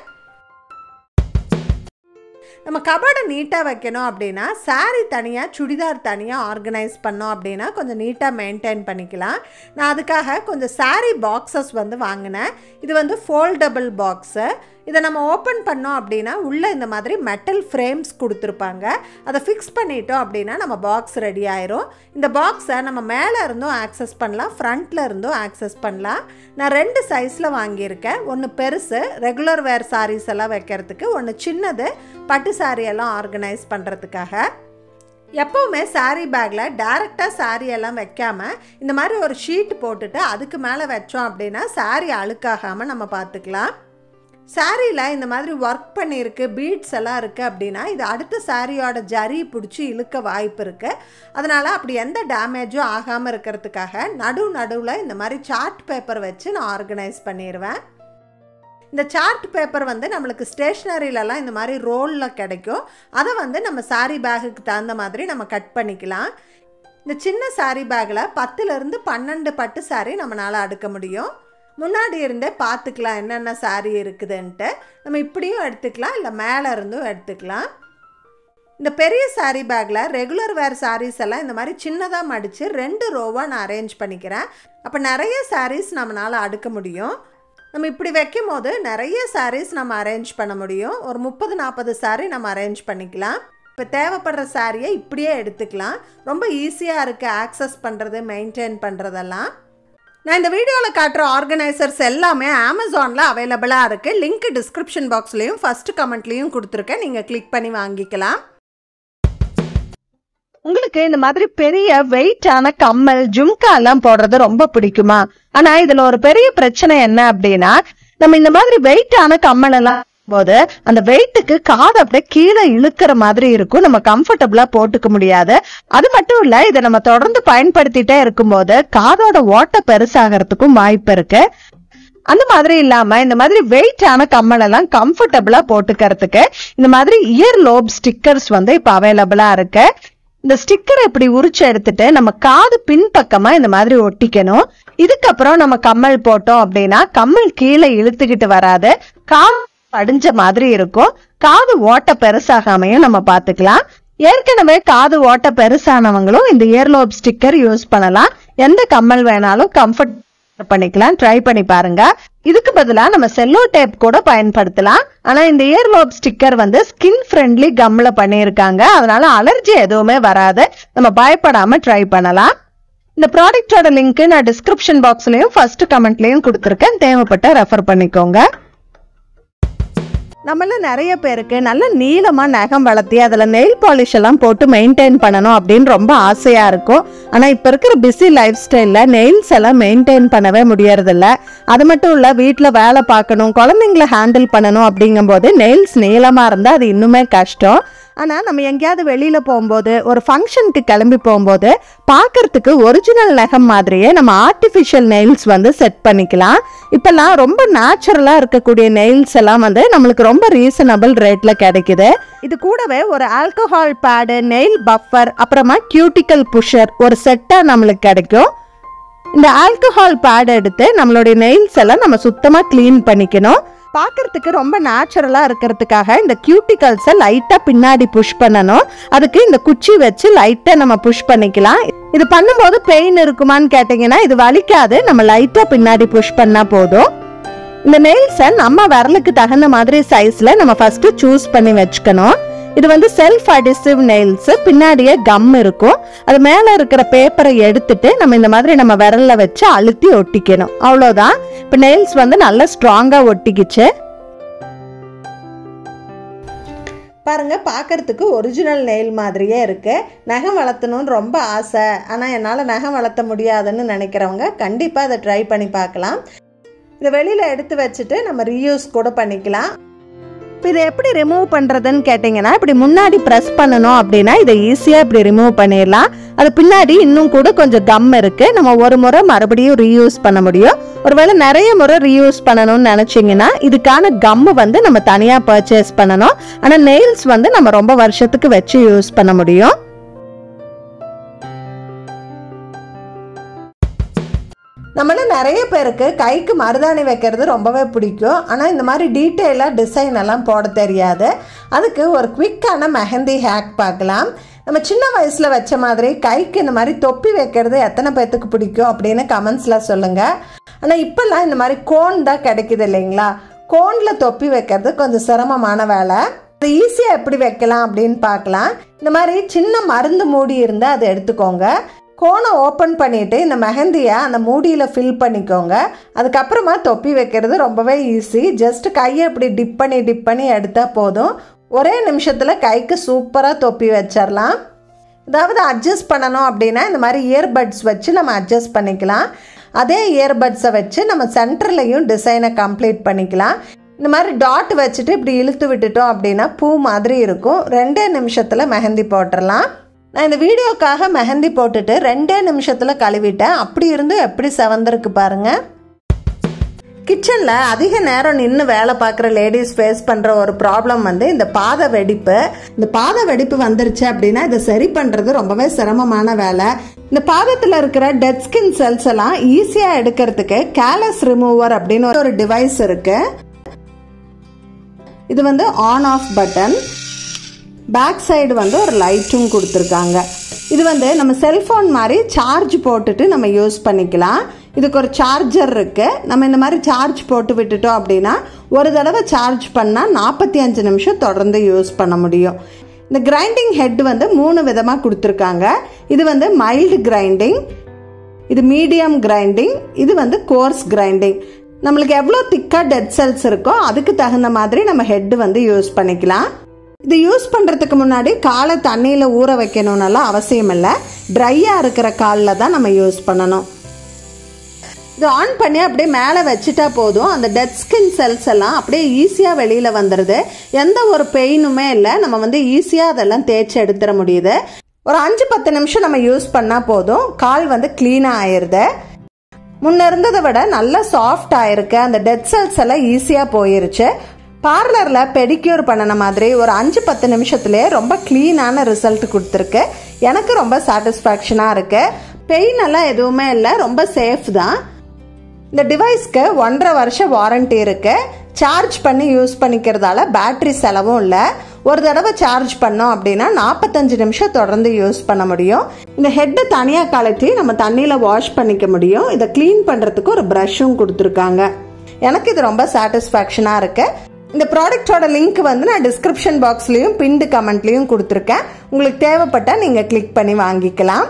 நம்ம கபடை நீட்டாக வைக்கணும் அப்படின்னா சாரீ தனியாக சுடிதார் தனியாக ஆர்கனைஸ் பண்ணோம் அப்படின்னா கொஞ்சம் நீட்டாக மெயின்டைன் பண்ணிக்கலாம் நான் அதுக்காக கொஞ்சம் சாரீ பாக்ஸஸ் வந்து வாங்கினேன் இது வந்து ஃபோல்டபுள் பாக்ஸு இதை நம்ம ஓப்பன் பண்ணோம் அப்படின்னா உள்ளே இந்த மாதிரி மெட்டல் ஃப்ரேம்ஸ் கொடுத்துருப்பாங்க அதை ஃபிக்ஸ் பண்ணிட்டோம் அப்படின்னா நம்ம பாக்ஸ் ரெடி ஆயிரும் இந்த பாக்ஸை நம்ம மேலே இருந்தும் ஆக்சஸ் பண்ணலாம் ஃப்ரண்ட்டில் இருந்தும் ஆக்சஸ் பண்ணலாம் நான் ரெண்டு சைஸில் வாங்கியிருக்கேன் ஒன்று பெருசு ரெகுலர் வேர் சாரீஸ் எல்லாம் வைக்கிறதுக்கு ஒன்று சின்னது பட்டு சாரி எல்லாம் ஆர்கனைஸ் பண்ணுறதுக்காக எப்போவுமே சாரீ பேக்கில் டேரெக்டாக சாரீ எல்லாம் வைக்காம இந்த மாதிரி ஒரு ஷீட் போட்டுட்டு அதுக்கு மேலே வச்சோம் அப்படின்னா சாரீ அழுக்காகாமல் நம்ம பார்த்துக்கலாம் சாரியில் இந்த மாதிரி ஒர்க் பண்ணியிருக்கு பீட்ஸ் எல்லாம் இருக்குது அப்படின்னா இது அடுத்த சாரியோட ஜரி பிடிச்சி இழுக்க வாய்ப்பு இருக்குது அதனால் அப்படி எந்த டேமேஜும் ஆகாமல் இருக்கிறதுக்காக நடு நடுவில் இந்த மாதிரி சார்ட் பேப்பர் வச்சு நான் ஆர்கனைஸ் பண்ணிடுவேன் இந்த சார்ட் பேப்பர் வந்து நம்மளுக்கு ஸ்டேஷ்னரியிலலாம் இந்த மாதிரி ரோலில் கிடைக்கும் அதை வந்து நம்ம சாரீ பேகுக்கு தகுந்த மாதிரி நம்ம கட் பண்ணிக்கலாம் இந்த சின்ன சாரீ பேக்கில் பத்துலேருந்து பன்னெண்டு பட்டு சாரீ நம்மளால் அடுக்க முடியும் முன்னாடி இருந்தே பார்த்துக்கலாம் என்னென்ன சாரீ இருக்குதுன்ட்டு நம்ம இப்படியும் எடுத்துக்கலாம் இல்லை மேலே இருந்தும் எடுத்துக்கலாம் இந்த பெரிய சாரீ பேக்கில் ரெகுலர் வேர் சாரீஸ் எல்லாம் இந்த மாதிரி சின்னதாக மடித்து ரெண்டு ரோவாக நான் அரேஞ்ச் பண்ணிக்கிறேன் அப்போ நிறைய சாரீஸ் நம்மளால் அடுக்க முடியும் நம்ம இப்படி வைக்கும் போது நிறைய சாரீஸ் நம்ம அரேஞ்ச் பண்ண முடியும் ஒரு முப்பது நாற்பது சாரீ நம்ம அரேஞ்ச் பண்ணிக்கலாம் இப்போ தேவைப்படுற சாரியை இப்படியே எடுத்துக்கலாம் ரொம்ப ஈஸியாக இருக்குது ஆக்சஸ் பண்ணுறது மெயின்டைன் பண்ணுறதெல்லாம் நான் இந்த வீடியோவில் காட்டுற ஆர்கனைசர்ஸ் எல்லாமே அமேசானில் அவைலபிளாக இருக்குது லிங்க் டிஸ்கிரிப்ஷன் பாக்ஸ்லேயும் ஃபஸ்ட்டு கமெண்ட்லேயும் கொடுத்துருக்கேன் நீங்கள் கிளிக் பண்ணி வாங்கிக்கலாம் உங்களுக்கு இந்த மாதிரி பெரிய வெயிட்டான கம்மல் ஜும்கா எல்லாம் போடுறது ரொம்ப பிடிக்குமா ஆனா இதுல ஒரு பெரிய பிரச்சனை என்ன அப்படின்னா நம்ம இந்த மாதிரி வெயிட்டான கம்மல் எல்லாம் போது அந்த வெயிட்டுக்கு காது அப்படியே கீழே இழுக்கிற மாதிரி இருக்கும் நம்ம கம்ஃபர்டபுளா போட்டுக்க முடியாது அது மட்டும் இல்ல இதை நம்ம தொடர்ந்து பயன்படுத்திட்டே இருக்கும்போது காதோட ஓட்டை பெருசாகிறதுக்கும் வாய்ப்பு இருக்கு அந்த மாதிரி இல்லாம இந்த மாதிரி வெயிட்டான கம்மல் எல்லாம் கம்ஃபர்டபுளா போட்டுக்கிறதுக்கு இந்த மாதிரி இயர் லோப் ஸ்டிக்கர்ஸ் வந்து இப்ப அவைலபிளா இருக்கு இந்த ஸ்டிக்கரை இப்படி உரிச்சு எடுத்துட்டு நம்ம காது பின்பக்கமா இந்த மாதிரி ஒட்டிக்கணும் இதுக்கப்புறம் நம்ம கம்மல் போட்டோம் அப்படின்னா கம்மல் கீழே இழுத்துக்கிட்டு வராது காது படிஞ்ச மாதிரி இருக்கும் காது ஓட்ட பெருசாகாமையும் நம்ம பாத்துக்கலாம் ஏற்கனவே காது ஓட்ட பெருசானவங்களும் இந்த இயர்லோப் ஸ்டிக்கர் யூஸ் பண்ணலாம் எந்த கம்மல் வேணாலும் கம்ஃபர்ட் பண்ணிக்கலாம் ட்ரை பண்ணி பாருங்க இதுக்கு பதிலா நம்ம செல்லோ டேப் கூட பயன்படுத்தலாம் ஆனா இந்த இயர்லோப் ஸ்டிக்கர் வந்து ஸ்கின் ஃப்ரெண்ட்லி கம்ல பண்ணியிருக்காங்க அதனால அலர்ஜி எதுவுமே வராது நம்ம பயப்படாம ட்ரை பண்ணலாம் இந்த ப்ராடக்டோட லிங்க் நான் டிஸ்கிரிப்ஷன் பாக்ஸ்லயும் ஃபர்ஸ்ட் கமெண்ட்லயும் கொடுத்துருக்கேன் தேவைப்பட்ட ரெஃபர் பண்ணிக்கோங்க நம்மள நிறைய பேருக்கு நல்ல நீளமாக நகம் வளர்த்தி அதில் நெயில் பாலிஷ் எல்லாம் போட்டு மெயின்டைன் பண்ணணும் அப்படின்னு ரொம்ப ஆசையாக இருக்கும் ஆனால் இப்போ இருக்கிற பிஸி லைஃப் ஸ்டைலில் நெயில்ஸ் எல்லாம் மெயின்டைன் பண்ணவே முடியறதில்ல அது மட்டும் இல்லை வீட்டில் வேலை பார்க்கணும் குழந்தைங்கள ஹேண்டில் பண்ணணும் அப்படிங்கும்போது நெயில்ஸ் நீளமாக இருந்தால் அது இன்னுமே கஷ்டம் ஆனால் நம்ம எங்கேயாவது வெளியில் போகும்போது ஒரு ஃபங்க்ஷனுக்கு கிளம்பி போகும்போது பார்க்கறதுக்கு ஒரிஜினல் நகம் மாதிரியே நம்ம ஆர்டிஃபிஷியல் நெயில்ஸ் வந்து செட் பண்ணிக்கலாம் இப்போல்லாம் ரொம்ப நேச்சுரலாக இருக்கக்கூடிய நெயில்ஸ் எல்லாம் வந்து நம்மளுக்கு ரொம்ப ரீசனபிள் ரேட்டில் கிடைக்குது இது கூடவே ஒரு ஆல்கஹால் பேடு நெயில் பஃபர் அப்புறமா கியூட்டிக்கல் புஷர் ஒரு செட்டாக நம்மளுக்கு கிடைக்கும் இந்த ஆல்கஹால் பேட் எடுத்து நம்மளுடைய நெயில்ஸ் எல்லாம் நம்ம சுத்தமாக க்ளீன் பண்ணிக்கணும் பார்க்கறதுக்கு ரொம்ப நேச்சுரலாக இருக்கிறதுக்காக இந்த கியூட்டிகல்ஸை லைட்டாக பின்னாடி புஷ் பண்ணணும் அதுக்கு இந்த குச்சி வச்சு லைட்டாக நம்ம புஷ் பண்ணிக்கலாம் இது பண்ணும்போது பெயின் இருக்குமான்னு கேட்டிங்கன்னா இது வலிக்காது நம்ம லைட்டாக பின்னாடி புஷ் பண்ணால் போதும் இந்த நெயில்ஸை நம்ம விரலுக்கு தகுந்த மாதிரி சைஸில் நம்ம ஃபஸ்ட்டு சூஸ் பண்ணி வச்சுக்கணும் இது வந்து செல்ஃப் அடிசிவ் நெயில்ஸ் பின்னாடியே கம் இருக்கும் அது மேலே இருக்கிற பேப்பரை எடுத்துட்டு நம்ம இந்த மாதிரி நம்ம விரல்ல வச்சு அழுத்தி ஒட்டிக்கணும் அவ்வளோதான் இப்போ நெயில்ஸ் வந்து நல்லா ஸ்ட்ராங்காக ஒட்டிக்கிச்சு பாருங்க பார்க்கறதுக்கு ஒரிஜினல் நெயில் மாதிரியே இருக்கு நகம் வளர்த்தணும்னு ரொம்ப ஆசை ஆனால் என்னால் நகம் வளர்த்த முடியாதுன்னு நினைக்கிறவங்க கண்டிப்பாக அதை ட்ரை பண்ணி பார்க்கலாம் இதை வெளியில் எடுத்து வச்சுட்டு நம்ம ரீயூஸ் கூட பண்ணிக்கலாம் இப்போ இதை எப்படி ரிமூவ் பண்ணுறதுன்னு கேட்டிங்கன்னா இப்படி முன்னாடி ப்ரெஸ் பண்ணணும் அப்படின்னா இதை ஈஸியாக இப்படி ரிமூவ் பண்ணிடலாம் அது பின்னாடி இன்னும் கூட கொஞ்சம் கம் இருக்குது நம்ம ஒரு முறை மறுபடியும் ரீயூஸ் பண்ண முடியும் ஒருவேளை நிறைய முறை ரீயூஸ் பண்ணணும்னு நினச்சிங்கன்னா இதுக்கான கம்மு வந்து நம்ம தனியாக பர்ச்சேஸ் பண்ணணும் ஆனால் நெயில்ஸ் வந்து நம்ம ரொம்ப வருஷத்துக்கு வச்சு யூஸ் பண்ண முடியும் நம்மள நிறைய பேருக்கு கைக்கு மருதாணி வைக்கிறது ரொம்பவே பிடிக்கும் ஆனால் இந்த மாதிரி டீட்டெயிலாக டிசைன் எல்லாம் போட தெரியாது அதுக்கு ஒரு குவிக்கான மெஹந்தி ஹேக் பார்க்கலாம் நம்ம சின்ன வயசில் வச்ச மாதிரி கைக்கு இந்த மாதிரி தொப்பி வைக்கிறது எத்தனை பேர்த்துக்கு பிடிக்கும் அப்படின்னு கமெண்ட்ஸில் சொல்லுங்கள் ஆனால் இப்போல்லாம் இந்த மாதிரி கோன் தான் கிடைக்குது இல்லைங்களா கோனில் தொப்பி வைக்கிறது கொஞ்சம் சிரமமான வேலை அது ஈஸியாக எப்படி வைக்கலாம் அப்படின்னு பார்க்கலாம் இந்த மாதிரி சின்ன மருந்து மூடி இருந்தால் அதை எடுத்துக்கோங்க கோனை ஓப்பன் பண்ணிவிட்டு இந்த மெஹந்தியை அந்த மூடியில் ஃபில் பண்ணிக்கோங்க அதுக்கப்புறமா தொப்பி வைக்கிறது ரொம்பவே ஈஸி ஜஸ்ட் கையை இப்படி டிப் பண்ணி டிப் பண்ணி எடுத்தால் போதும் ஒரே நிமிஷத்தில் கைக்கு சூப்பராக தொப்பி வச்சிடலாம் அதாவது அட்ஜஸ்ட் பண்ணணும் அப்படின்னா இந்த மாதிரி இயர்பட்ஸ் வச்சு நம்ம அட்ஜஸ்ட் பண்ணிக்கலாம் அதே இயர்பட்ஸை வச்சு நம்ம சென்டர்லையும் டிசைனை கம்ப்ளீட் பண்ணிக்கலாம் இந்த மாதிரி டாட் வச்சுட்டு இப்படி இழுத்து விட்டுட்டோம் அப்படின்னா பூ மாதிரி இருக்கும் ரெண்டே நிமிஷத்தில் மெஹந்தி போட்டுடலாம் நான் இந்த வீடியோக்காக மெஹந்தி போட்டுட்டு ரெண்டே நிமிஷத்தில் கழுவிட்டேன் அப்படி இருந்தும் எப்படி செவந்திருக்கு பாருங்கள் கிச்சனில் அதிக நேரம் நின்று வேலை பார்க்குற லேடிஸ் ஃபேஸ் பண்ணுற ஒரு ப்ராப்ளம் வந்து இந்த பாத வெடிப்பு இந்த பாத வெடிப்பு வந்துருச்சு அப்படின்னா இதை சரி பண்ணுறது ரொம்பவே சிரமமான வேலை இந்த பாதத்தில் இருக்கிற டெட் ஸ்கின் செல்ஸ் எல்லாம் ஈஸியாக எடுக்கிறதுக்கு கேலஸ் ரிமூவர் அப்படின்னு ஒரு டிவைஸ் இருக்கு இது வந்து on off button back side வந்து ஒரு லைட்டும் கொடுத்துருக்காங்க இது வந்து நம்ம செல்ஃபோன் மாதிரி சார்ஜ் போட்டுட்டு நம்ம யூஸ் பண்ணிக்கலாம் இதுக்கு ஒரு சார்ஜர் இருக்கு நம்ம இந்த மாதிரி சார்ஜ் போட்டு விட்டுட்டோம் அப்படின்னா ஒரு தடவை சார்ஜ் பண்ணால் நாற்பத்தி அஞ்சு நிமிஷம் தொடர்ந்து யூஸ் பண்ண முடியும் இந்த கிரைண்டிங் ஹெட் வந்து மூணு விதமாக கொடுத்துருக்காங்க இது வந்து மைல்டு கிரைண்டிங் இது மீடியம் கிரைண்டிங் இது வந்து கோர்ஸ் கிரைண்டிங் நம்மளுக்கு எவ்வளோ திக்காக டெட் செல்ஸ் இருக்கோ அதுக்கு தகுந்த மாதிரி நம்ம ஹெட் வந்து யூஸ் பண்ணிக்கலாம் இது யூஸ் பண்ணுறதுக்கு முன்னாடி காலை தண்ணியில் ஊற வைக்கணும்னாலாம் அவசியம் இல்லை ட்ரையாக இருக்கிற காலில் தான் நம்ம யூஸ் பண்ணணும் இது ஆன் பண்ணி அப்படியே மேலே வச்சுட்டா போதும் அந்த டெட் ஸ்கின் செல்ஸ் எல்லாம் அப்படியே ஈஸியாக வெளியில் வந்துடுது எந்த ஒரு பெயினுமே இல்லை நம்ம வந்து ஈஸியாக அதெல்லாம் தேய்ச்சி எடுத்துட முடியுது ஒரு அஞ்சு பத்து நிமிஷம் நம்ம யூஸ் பண்ணால் போதும் கால் வந்து க்ளீனாக ஆயிடுது முன்ன இருந்ததை விட நல்லா சாஃப்ட் ஆயிருக்கு அந்த டெட் செல்ஸ் எல்லாம் ஈஸியாக போயிருச்சு பார்லரில் பெடிக்யூர் பண்ணின மாதிரி ஒரு அஞ்சு பத்து நிமிஷத்துலேயே ரொம்ப க்ளீனான ரிசல்ட் கொடுத்துருக்கு எனக்கு ரொம்ப சாட்டிஸ்ஃபேக்ஷனாக இருக்குது பெயின் எல்லாம் எதுவுமே இல்லை ரொம்ப சேஃப் தான் இந்த டிவைஸ்க்கு ஒன்றரை வருஷம் வாரண்டி இருக்கு சார்ஜ் பண்ணி யூஸ் பண்ணிக்கிறதால பேட்டரி செலவும் இல்லை ஒரு தடவை சார்ஜ் பண்ணோம் அப்படின்னா நாற்பத்தஞ்சு நிமிஷம் தொடர்ந்து யூஸ் பண்ண முடியும் இந்த ஹெட்டை தனியாக கலட்டி நம்ம தண்ணியில் வாஷ் பண்ணிக்க முடியும் இதை க்ளீன் பண்ணுறதுக்கு ஒரு ப்ரஷ்ஷும் கொடுத்துருக்காங்க எனக்கு இது ரொம்ப சாட்டிஸ்ஃபேக்ஷனாக இருக்கு இந்த ப்ராடக்டோட லிங்க் வந்து நான் டிஸ்கிரிப்ஷன் பாக்ஸ்லேயும் பின்டு கமெண்ட்லேயும் கொடுத்துருக்கேன் உங்களுக்கு தேவைப்பட்டால் நீங்கள் கிளிக் பண்ணி வாங்கிக்கலாம்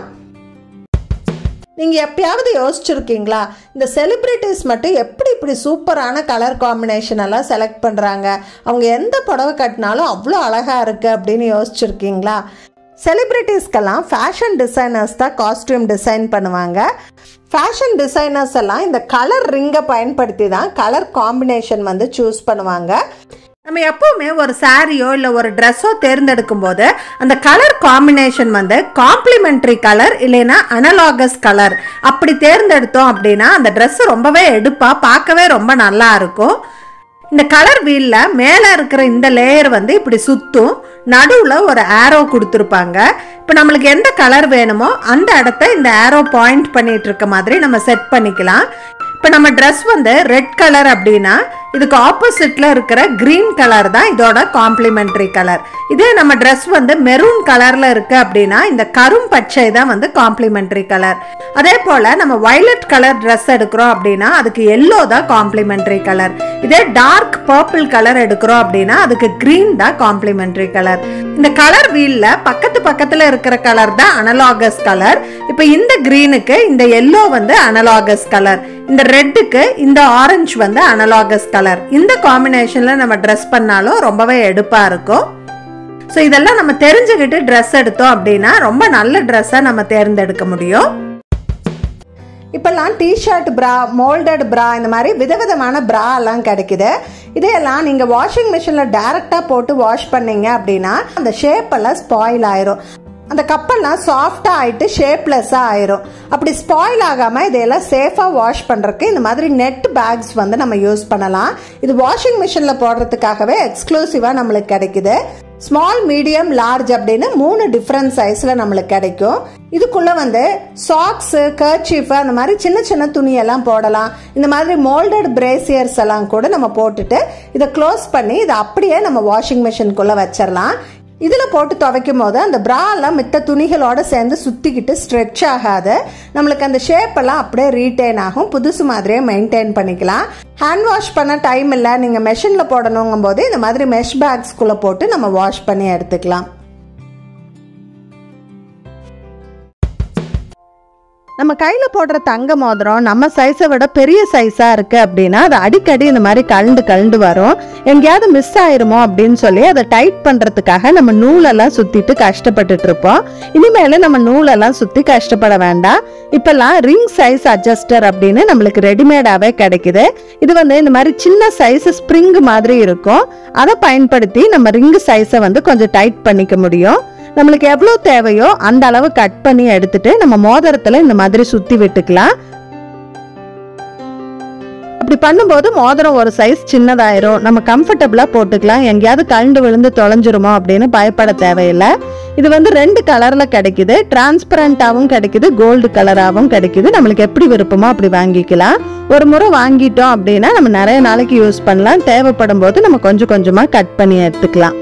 நீங்கள் எப்பயாவது யோசிச்சிருக்கீங்களா இந்த செலிப்ரிட்டிஸ் மட்டும் எப்படி இப்படி சூப்பரான கலர் காம்பினேஷன் எல்லாம் செலக்ட் பண்ணுறாங்க அவங்க எந்த புடவை கட்டினாலும் அவ்வளோ அழகாக இருக்குது அப்படின்னு யோசிச்சிருக்கீங்களா செலிப்ரிட்டிஸ்க்கெல்லாம் ஃபேஷன் டிசைனர்ஸ் தான் காஸ்டியூம் டிசைன் பண்ணுவாங்க ஃபேஷன் டிசைனர்ஸ் எல்லாம் இந்த கலர் ரிங்கை பயன்படுத்தி தான் கலர் காம்பினேஷன் வந்து சூஸ் பண்ணுவாங்க நம்ம எப்பவுமே ஒரு சாரியோ இல்லை ஒரு ட்ரெஸ்ஸோ தேர்ந்தெடுக்கும் போது அந்த கலர் காம்பினேஷன் வந்து காம்ப்ளிமெண்ட்ரி கலர் இல்லைன்னா அனலாகஸ் கலர் அப்படி தேர்ந்தெடுத்தோம் அப்படின்னா அந்த ட்ரெஸ் ரொம்பவே எடுப்பா பார்க்கவே ரொம்ப நல்லா இருக்கும் இந்த கலர் வீலில் மேலே இருக்கிற இந்த லேயர் வந்து இப்படி சுற்றும் நடுவில் ஒரு ஆரோ கொடுத்துருப்பாங்க இப்போ நம்மளுக்கு எந்த கலர் வேணுமோ அந்த இடத்த இந்த ஆரோ பாயிண்ட் பண்ணிட்டு இருக்க மாதிரி நம்ம செட் பண்ணிக்கலாம் இப்போ நம்ம ட்ரெஸ் வந்து ரெட் கலர் அப்படின்னா இதுக்கு ஆப்போசிட்ல இருக்கிற கிரீன் கலர் தான் இதோட காம்ப்ளிமெண்ட்ரி கலர் இதே நம்ம ட்ரெஸ் வந்து மெரூன் கலர்ல இருக்கு அப்படின்னா இந்த கரும் பச்சை தான் வந்து காம்ப்ளிமெண்ட்ரி கலர் அதே போல நம்ம வயலட் கலர் ட்ரெஸ் எடுக்கிறோம் அப்படின்னா அதுக்கு எல்லோ தான் காம்ப்ளிமெண்ட்ரி கலர் இதே டார்க் பர்பிள் கலர் எடுக்கிறோம் அப்படின்னா அதுக்கு கிரீன் தான் காம்ப்ளிமெண்ட்ரி கலர் இந்த கலர் வீல்ல பக்கத்து பக்கத்துல இருக்கிற கலர் தான் அனலாகஸ் கலர் இப்போ இந்த கிரீனுக்கு இந்த எல்லோ வந்து அனலாகஸ் கலர் இந்த ரெட்டுக்கு இந்த ஆரஞ்சு வந்து அனலாகஸ் கலர் இந்த காம்பினேஷன்ல நம்ம ட்ரெஸ் பண்ணாலும் ரொம்பவே எடுப்பா இருக்கும் ஸோ இதெல்லாம் நம்ம தெரிஞ்சுக்கிட்டு ட்ரெஸ் எடுத்தோம் அப்படின்னா ரொம்ப நல்ல ட்ரெஸ்ஸை நம்ம தேர்ந்தெடுக்க முடியும் இப்போல்லாம் டிஷர்ட் ப்ரா மோல்டட் ப்ரா இந்த மாதிரி விதவிதமான ப்ரா எல்லாம் கிடைக்குது இதையெல்லாம் நீங்கள் வாஷிங் மிஷினில் டைரெக்டாக போட்டு வாஷ் பண்ணீங்க அப்படின்னா அந்த ஷேப் எல்லாம் ஸ்பாயில் ஆயிரும் அந்த கப்பெல்லாம் சாஃப்டாக ஆயிட்டு ஷேப்லெஸ்ஸாக ஆயிரும் அப்படி ஸ்பாயில் ஆகாமல் இதையெல்லாம் சேஃபாக வாஷ் பண்ணுறதுக்கு இந்த மாதிரி நெட் பேக்ஸ் வந்து நம்ம யூஸ் பண்ணலாம் இது வாஷிங் மிஷினில் போடுறதுக்காகவே எக்ஸ்க்ளூசிவாக நம்மளுக்கு கிடைக்குது ஸ்மால் மீடியம் லார்ஜ் அப்படின்னு மூணு டிஃப்ரெண்ட் சைஸில் நம்மளுக்கு கிடைக்கும் இதுக்குள்ள வந்து சாக்ஸு கர்ச்சீஃப் அந்த மாதிரி சின்ன சின்ன துணியெல்லாம் போடலாம் இந்த மாதிரி மோல்டட் பிரேசியர்ஸ் எல்லாம் கூட நம்ம போட்டுட்டு இதை க்ளோஸ் பண்ணி இதை அப்படியே நம்ம வாஷிங் மிஷின்குள்ளே வச்சிடலாம் இதில் போட்டு துவைக்கும் போது அந்த bra எல்லாம் மித்த துணிகளோட சேர்ந்து சுற்றிக்கிட்டு ஸ்ட்ரெச் ஆகாது நம்மளுக்கு அந்த ஷேப் எல்லாம் அப்படியே ரீட்டைன் ஆகும் புதுசு மாதிரியே மெயின்டைன் பண்ணிக்கலாம் ஹேண்ட் வாஷ் பண்ண டைம் இல்லை நீங்கள் மெஷினில் போடணுங்கும் போது இந்த மாதிரி மெஷ் பேக்ஸ்குள்ளே போட்டு நம்ம வாஷ் பண்ணி எடுத்துக்கலாம் நம்ம கையில் போடுற தங்க மோதிரம் நம்ம சைஸை விட பெரிய சைஸாக இருக்குது அப்படின்னா அது அடிக்கடி இந்த மாதிரி கழண்டு கழண்டு வரும் எங்கேயாவது மிஸ் ஆயிருமோ அப்படின்னு சொல்லி அதை டைட் பண்ணுறதுக்காக நம்ம நூலெல்லாம் சுற்றிட்டு கஷ்டப்பட்டுட்டு இருப்போம் இனிமேல் நம்ம நூலெல்லாம் சுற்றி கஷ்டப்பட வேண்டாம் இப்போல்லாம் ரிங் சைஸ் அட்ஜஸ்டர் அப்படின்னு நம்மளுக்கு ரெடிமேடாகவே கிடைக்குது இது வந்து இந்த மாதிரி சின்ன சைஸ் ஸ்ப்ரிங் மாதிரி இருக்கும் அதை பயன்படுத்தி நம்ம ரிங் சைஸை வந்து கொஞ்சம் டைட் பண்ணிக்க முடியும் நம்மளுக்கு எவ்வளோ தேவையோ அந்த அளவு கட் பண்ணி எடுத்துட்டு நம்ம மோதிரத்தில் இந்த மாதிரி சுற்றி விட்டுக்கலாம் அப்படி பண்ணும்போது மோதிரம் ஒரு சைஸ் சின்னதாயிரும் நம்ம கம்ஃபர்டபுளாக போட்டுக்கலாம் எங்கேயாவது கழண்டு விழுந்து தொலைஞ்சிருமோ அப்படின்னு பயப்பட தேவையில்லை இது வந்து ரெண்டு கலரில் கிடைக்குது டிரான்ஸ்பரண்ட்டாகவும் கிடைக்குது கோல்டு கலராகவும் கிடைக்குது நம்மளுக்கு எப்படி விருப்பமோ அப்படி வாங்கிக்கலாம் ஒரு முறை வாங்கிட்டோம் அப்படின்னா நம்ம நிறைய நாளைக்கு யூஸ் பண்ணலாம் தேவைப்படும் போது நம்ம கொஞ்சம் கொஞ்சமாக கட் பண்ணி எடுத்துக்கலாம்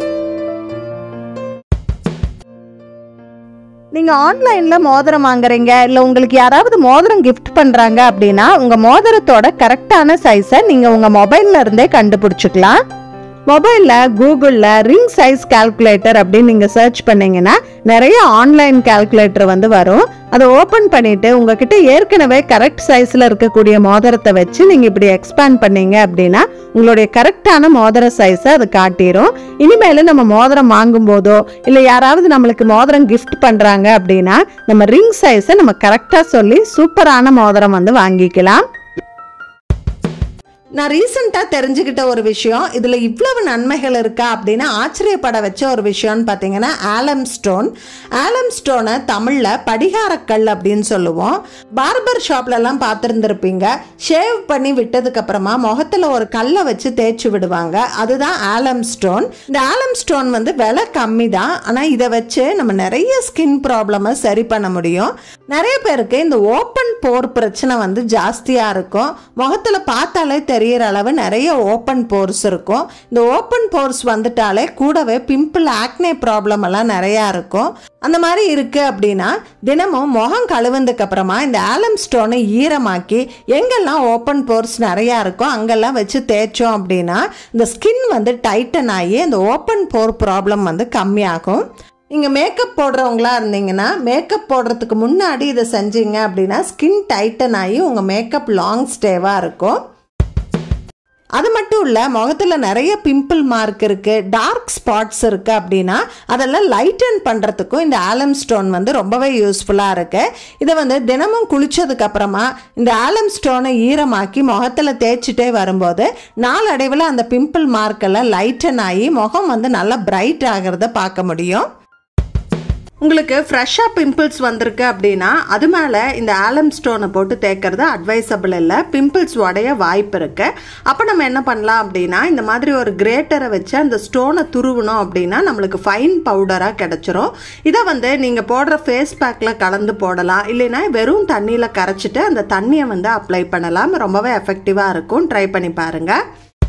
நீங்கள் ஆன்லைனில் மோதிரம் வாங்குறீங்க இல்லை உங்களுக்கு யாராவது மோதிரம் gift பண்ணுறாங்க அப்படின்னா உங்கள் மோதிரத்தோட கரெக்டான சைஸை நீங்கள் உங்கள் மொபைல்ல இருந்தே கண்டுபிடிச்சிக்கலாம் மொபைலில் கூகுளில் ரிங் சைஸ் கால்குலேட்டர் அப்படின்னு நீங்கள் சர்ச் பண்ணீங்கன்னா நிறைய ஆன்லைன் கால்குலேட்டர் வந்து வரும் அதை ஓப்பன் பண்ணிட்டு உங்ககிட்ட ஏற்கனவே கரெக்ட் சைஸில் இருக்கக்கூடிய மோதிரத்தை வச்சு நீங்கள் இப்படி எக்ஸ்பேண்ட் பண்ணீங்க அப்படின்னா உங்களுடைய கரெக்டான மோதிர சைஸை அது காட்டிடும் இனிமேல் நம்ம மோதிரம் வாங்கும் போதோ இல்லை யாராவது நம்மளுக்கு மோதிரம் gift பண்ணுறாங்க அப்படின்னா நம்ம ரிங் சைஸை நம்ம கரெக்டாக சொல்லி சூப்பரான மோதிரம் வந்து வாங்கிக்கலாம் நான் ரீசெண்டாக தெரிஞ்சுக்கிட்ட ஒரு விஷயம் இதில் இவ்வளவு நன்மைகள் இருக்கா அப்படின்னு ஆச்சரியப்பட வச்ச ஒரு விஷயம்னு பார்த்தீங்கன்னா ஆலம் ஸ்டோன் ஆலம் ஸ்டோனை தமிழில் படிகாரக்கல் அப்படின்னு சொல்லுவோம் பார்பர் ஷாப்லலாம் பார்த்துருந்துருப்பீங்க ஷேவ் பண்ணி விட்டதுக்கப்புறமா முகத்தில் ஒரு கல்லை வச்சு தேய்ச்சி விடுவாங்க அதுதான் ஆலம் ஸ்டோன் இந்த ஆலம் ஸ்டோன் வந்து விலை கம்மி தான் ஆனால் இதை வச்சு நம்ம நிறைய ஸ்கின் ப்ராப்ளமை சரி பண்ண முடியும் நிறைய பேருக்கு இந்த ஓப்பன் போர் பிரச்சனை வந்து ஜாஸ்தியாக இருக்கும் முகத்தில் பார்த்தாலே தெரியிற அளவு நிறைய ஓப்பன் போர்ஸ் இருக்கும் இந்த ஓப்பன் போர்ஸ் வந்துட்டாலே கூடவே பிம்பிள் ஆக்னே ப்ராப்ளம் எல்லாம் நிறையா இருக்கும் அந்த மாதிரி இருக்கு அப்படின்னா தினமும் முகம் கழுவுனதுக்கு அப்புறமா இந்த ஆலம் ஸ்டோனை ஈரமாக்கி எங்கெல்லாம் ஓப்பன் போர்ஸ் நிறையா இருக்கோ அங்கெல்லாம் வச்சு தேய்ச்சோம் அப்படின்னா இந்த ஸ்கின் வந்து டைட்டன் ஆகி இந்த ஓப்பன் போர் ப்ராப்ளம் வந்து கம்மியாகும் நீங்கள் மேக்கப் போடுறவங்களா இருந்தீங்கன்னா மேக்கப் போடுறதுக்கு முன்னாடி இதை செஞ்சீங்க அப்படின்னா ஸ்கின் டைட்டன் ஆகி உங்கள் மேக்கப் லாங் ஸ்டேவாக இருக்கும் அது மட்டும் இல்லை முகத்தில் நிறைய பிம்பிள் மார்க் இருக்குது டார்க் ஸ்பாட்ஸ் இருக்குது அப்படின்னா அதெல்லாம் லைட்டன் பண்ணுறதுக்கும் இந்த ஆலம் ஸ்டோன் வந்து ரொம்பவே யூஸ்ஃபுல்லாக இருக்குது இதை வந்து தினமும் குளிச்சதுக்கு அப்புறமா இந்த ஆலம் ஸ்டோனை ஈரமாக்கி முகத்தில் தேய்ச்சிட்டே வரும்போது நாளடைவில் அந்த பிம்பிள் மார்க்கெல்லாம் லைட்டன் ஆகி முகம் வந்து நல்லா பிரைட் ஆகிறத பார்க்க முடியும் உங்களுக்கு ஃப்ரெஷ்ஷாக பிம்பிள்ஸ் வந்திருக்கு அப்படின்னா அது மேலே இந்த ஆலம் ஸ்டோனை போட்டு தேய்க்கிறது அட்வைசபிள் இல்லை பிம்பிள்ஸ் உடைய வாய்ப்பு இருக்கு அப்போ நம்ம என்ன பண்ணலாம் அப்படின்னா இந்த மாதிரி ஒரு கிரேட்டரை வச்சு அந்த ஸ்டோனை துருவணும் அப்படின்னா நம்மளுக்கு ஃபைன் பவுடராக கிடைச்சிரும் இதை வந்து நீங்கள் போடுற ஃபேஸ் பேக்கில் கலந்து போடலாம் இல்லைன்னா வெறும் தண்ணியில் கரைச்சிட்டு அந்த தண்ணியை வந்து அப்ளை பண்ணலாம் ரொம்பவே எஃபெக்டிவாக இருக்கும் ட்ரை பண்ணி பாருங்கள்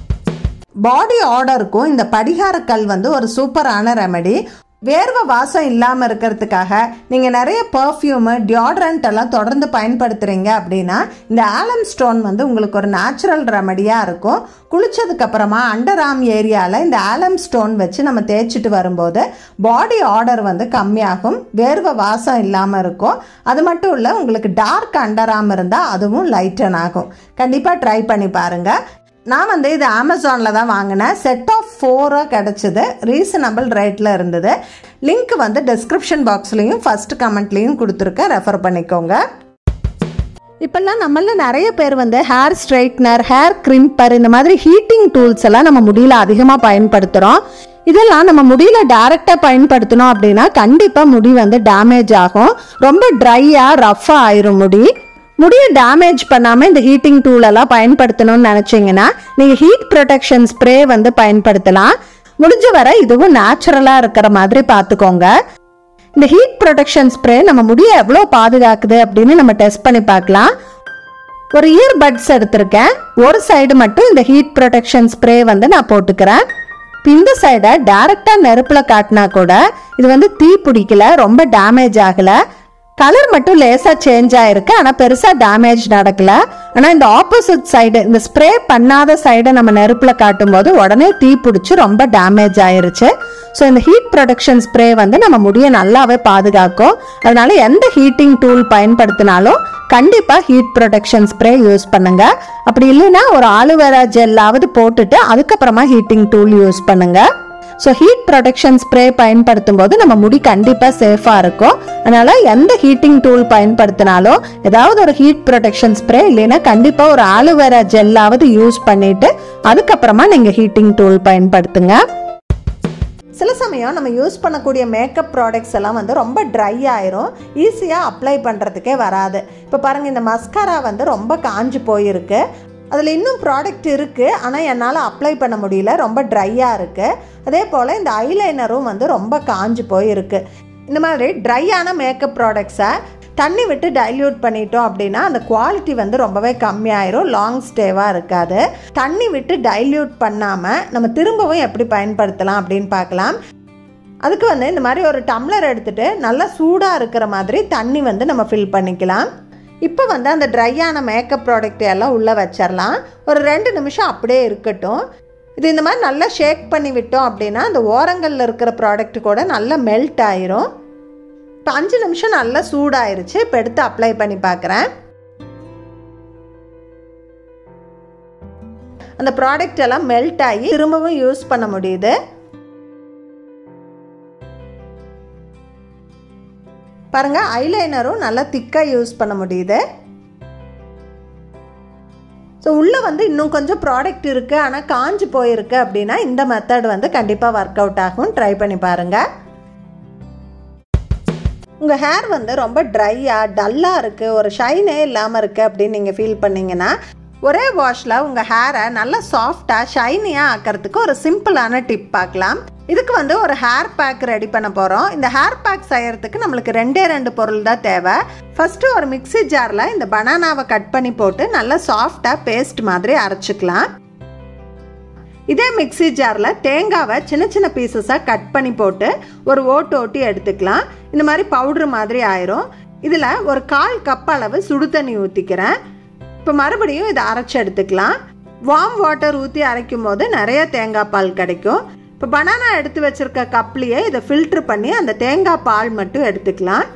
பாடி ஆர்டருக்கும் இந்த படிகாரக்கல் வந்து ஒரு சூப்பரான ரெமெடி வேர்வை வாசம் இல்லாமல் இருக்கிறதுக்காக நீங்கள் நிறைய பர்ஃப்யூமு டியோட்ரண்ட் எல்லாம் தொடர்ந்து பயன்படுத்துகிறீங்க அப்படின்னா இந்த ஆலம் ஸ்டோன் வந்து உங்களுக்கு ஒரு நேச்சுரல் ரெமடியாக இருக்கும் குளிச்சதுக்கு அப்புறமா அண்டர் ஆர்ம் ஏரியாவில் இந்த ஆலம் ஸ்டோன் வச்சு நம்ம தேய்ச்சிட்டு வரும்போது பாடி ஆர்டர் வந்து கம்மியாகும் வேர்வை வாசம் இல்லாமல் இருக்கும் அது மட்டும் இல்லை உங்களுக்கு டார்க் அண்டர் ஆர்ம் இருந்தால் அதுவும் லைட்டன் ஆகும் கண்டிப்பாக ட்ரை பண்ணி பாருங்கள் நான் வந்து இது அமேசானில் தான் வாங்கினேன் செட் ஆஃப் ஃபோராக கிடச்சிது ரீசனபிள் ரேட்டில் இருந்தது லிங்க் வந்து டிஸ்கிரிப்ஷன் பாக்ஸ்லேயும் ஃபஸ்ட் கமெண்ட்லேயும் கொடுத்துருக்கேன் ரெஃபர் பண்ணிக்கோங்க இப்போல்லாம் நம்மள நிறைய பேர் வந்து ஹேர் ஸ்ட்ரைட்னர் ஹேர் கிரிம்பர் இந்த மாதிரி ஹீட்டிங் டூல்ஸ் எல்லாம் நம்ம முடியல அதிகமாக பயன்படுத்துகிறோம் இதெல்லாம் நம்ம முடியல டைரெக்டாக பயன்படுத்தினோம் அப்படின்னா கண்டிப்பாக முடி வந்து டேமேஜ் ஆகும் ரொம்ப ட்ரையாக ரஃப்பாக ஆயிரும் முடி முடியை டேமேஜ் பண்ணாமல் இந்த ஹீட்டிங் டூல் எல்லாம் பயன்படுத்தணும்னு நினச்சிங்கன்னா நீங்கள் ஹீட் ப்ரொடெக்ஷன் ஸ்ப்ரே வந்து பயன்படுத்தலாம் முடிஞ்ச வரை இதுவும் நேச்சுரலாக இருக்கிற மாதிரி பார்த்துக்கோங்க இந்த ஹீட் ப்ரொடெக்ஷன் ஸ்ப்ரே நம்ம முடியை எவ்வளோ பாதுகாக்குது அப்படின்னு நம்ம டெஸ்ட் பண்ணி பார்க்கலாம் ஒரு இயர் பட்ஸ் எடுத்திருக்கேன் ஒரு சைடு மட்டும் இந்த ஹீட் ப்ரொடெக்ஷன் ஸ்ப்ரே வந்து நான் போட்டுக்கிறேன் இப்ப இந்த சைடை டைரக்டா நெருப்புல காட்டினா கூட இது வந்து தீ பிடிக்கல ரொம்ப டேமேஜ் ஆகல கலர் மட்டும் லேசா சேஞ்ச் ஆயிருக்கு ஆனா பெருசா டேமேஜ் நடக்கல ஆனா இந்த ஆப்போசிட் சைடு இந்த ஸ்ப்ரே பண்ணாத சைடை நம்ம நெருப்புல காட்டும் போது உடனே தீ பிடிச்சி ரொம்ப டேமேஜ் ஆயிருச்சு ஸோ இந்த ஹீட் ப்ரொடக்ஷன் ஸ்ப்ரே வந்து நம்ம முடியை நல்லாவே பாதுகாக்கும் அதனால எந்த ஹீட்டிங் டூல் பயன்படுத்தினாலும் கண்டிப்பாக ஹீட் ப்ரொடக்ஷன் ஸ்ப்ரே யூஸ் பண்ணுங்க அப்படி இல்லைன்னா ஒரு ஆலுவேரா ஜெல்லாவது போட்டுட்டு அதுக்கப்புறமா ஹீட்டிங் டூல் யூஸ் பண்ணுங்க ஸோ ஹீட் ப்ரொடக்ஷன் ஸ்ப்ரே பயன்படுத்தும் போது நம்ம முடி கண்டிப்பாக சேஃபாக இருக்கும் அதனால எந்த ஹீட்டிங் டூல் பயன்படுத்தினாலும் ஏதாவது ஒரு ஹீட் ப்ரொடக்ஷன் ஸ்ப்ரே இல்லைன்னா கண்டிப்பாக ஒரு ஆலுவேரா ஜெல்லாவது யூஸ் பண்ணிட்டு அதுக்கப்புறமா நீங்கள் ஹீட்டிங் டூல் பயன்படுத்துங்க சில சமயம் நம்ம யூஸ் பண்ணக்கூடிய மேக்கப் ப்ராடக்ட்ஸ் எல்லாம் வந்து ரொம்ப ட்ரை ஆயிரும் ஈஸியாக அப்ளை பண்ணுறதுக்கே வராது இப்போ பாருங்கள் இந்த மஸ்காரா வந்து ரொம்ப காஞ்சு போயிருக்கு அதில் இன்னும் ப்ராடக்ட் இருக்குது ஆனால் என்னால் அப்ளை பண்ண முடியல ரொம்ப ட்ரையாக இருக்குது அதே போல் இந்த ஐலைனரும் வந்து ரொம்ப காஞ்சு போயிருக்கு இந்த மாதிரி ட்ரையான மேக்கப் ப்ராடக்ட்ஸை தண்ணி விட்டு டைல்யூட் பண்ணிட்டோம் அப்படின்னா அந்த குவாலிட்டி வந்து ரொம்பவே கம்மியாயிரும் லாங் ஸ்டேவாக இருக்காது தண்ணி விட்டு டைல்யூட் பண்ணாமல் நம்ம திரும்பவும் எப்படி பயன்படுத்தலாம் அப்படின்னு பார்க்கலாம் அதுக்கு வந்து இந்த மாதிரி ஒரு டம்ளர் எடுத்துட்டு நல்லா சூடாக இருக்கிற மாதிரி தண்ணி வந்து நம்ம ஃபில் பண்ணிக்கலாம் இப்போ வந்து அந்த ட்ரையான மேக்கப் ப்ராடக்ட் எல்லாம் உள்ளே வச்சிடலாம் ஒரு ரெண்டு நிமிஷம் அப்படியே இருக்கட்டும் இது இந்த மாதிரி நல்லா ஷேக் பண்ணி விட்டோம் அப்படின்னா அந்த ஓரங்களில் இருக்கிற ப்ராடக்ட் கூட நல்லா மெல்ட் ஆயிரும் இப்போ அஞ்சு நிமிஷம் நல்லா சூடாயிருச்சு இப்போ எடுத்து அப்ளை பண்ணி பார்க்குறேன் அந்த ப்ராடக்ட் எல்லாம் மெல்ட் ஆகி திரும்பவும் யூஸ் பண்ண முடியுது பாருங்க ஐலைனரும் நல்லா திக்காக யூஸ் பண்ண முடியுது ஸோ உள்ளே வந்து இன்னும் கொஞ்சம் ப்ராடக்ட் இருக்குது ஆனால் காஞ்சு போயிருக்கு அப்படின்னா இந்த மெத்தட் வந்து கண்டிப்பாக ஒர்க் அவுட் ஆகும் ட்ரை பண்ணி பாருங்கள் உங்கள் ஹேர் வந்து ரொம்ப ட்ரையாக டல்லாக இருக்குது ஒரு ஷைனே இல்லாமல் இருக்குது அப்படின்னு நீங்கள் ஃபீல் பண்ணீங்கன்னா ஒரே வாஷில் உங்கள் ஹேரை நல்லா சாஃப்டாக ஷைனியாக ஆக்கிறதுக்கு ஒரு சிம்பிளான டிப் பார்க்கலாம் இதுக்கு வந்து ஒரு ஹேர் பேக் ரெடி பண்ண போகிறோம் இந்த ஹேர் பேக் செய்யறதுக்கு நம்மளுக்கு ரெண்டே ரெண்டு பொருள் தான் தேவை ஃபஸ்ட்டு ஒரு மிக்ஸி ஜாரில் இந்த பனானாவை கட் பண்ணி போட்டு நல்லா சாஃப்டாக பேஸ்ட் மாதிரி அரைச்சிக்கலாம் இதே மிக்ஸி ஜாரில் தேங்காவை சின்ன சின்ன பீசஸாக கட் பண்ணி போட்டு ஒரு ஓட்டு ஓட்டி எடுத்துக்கலாம் இந்த மாதிரி பவுட்ரு மாதிரி ஆயிரும் இதில் ஒரு கால் கப் அளவு சுடு தண்ணி ஊற்றிக்கிறேன் இப்போ மறுபடியும் இதை அரைச்சி எடுத்துக்கலாம் வார்ம் வாட்டர் ஊற்றி அரைக்கும் போது நிறைய தேங்காய் பால் கிடைக்கும் இப்போ பனானா எடுத்து வச்சிருக்க கப்லேயே இதை ஃபில்ட்ரு பண்ணி அந்த தேங்காய் பால் மட்டும் எடுத்துக்கலாம்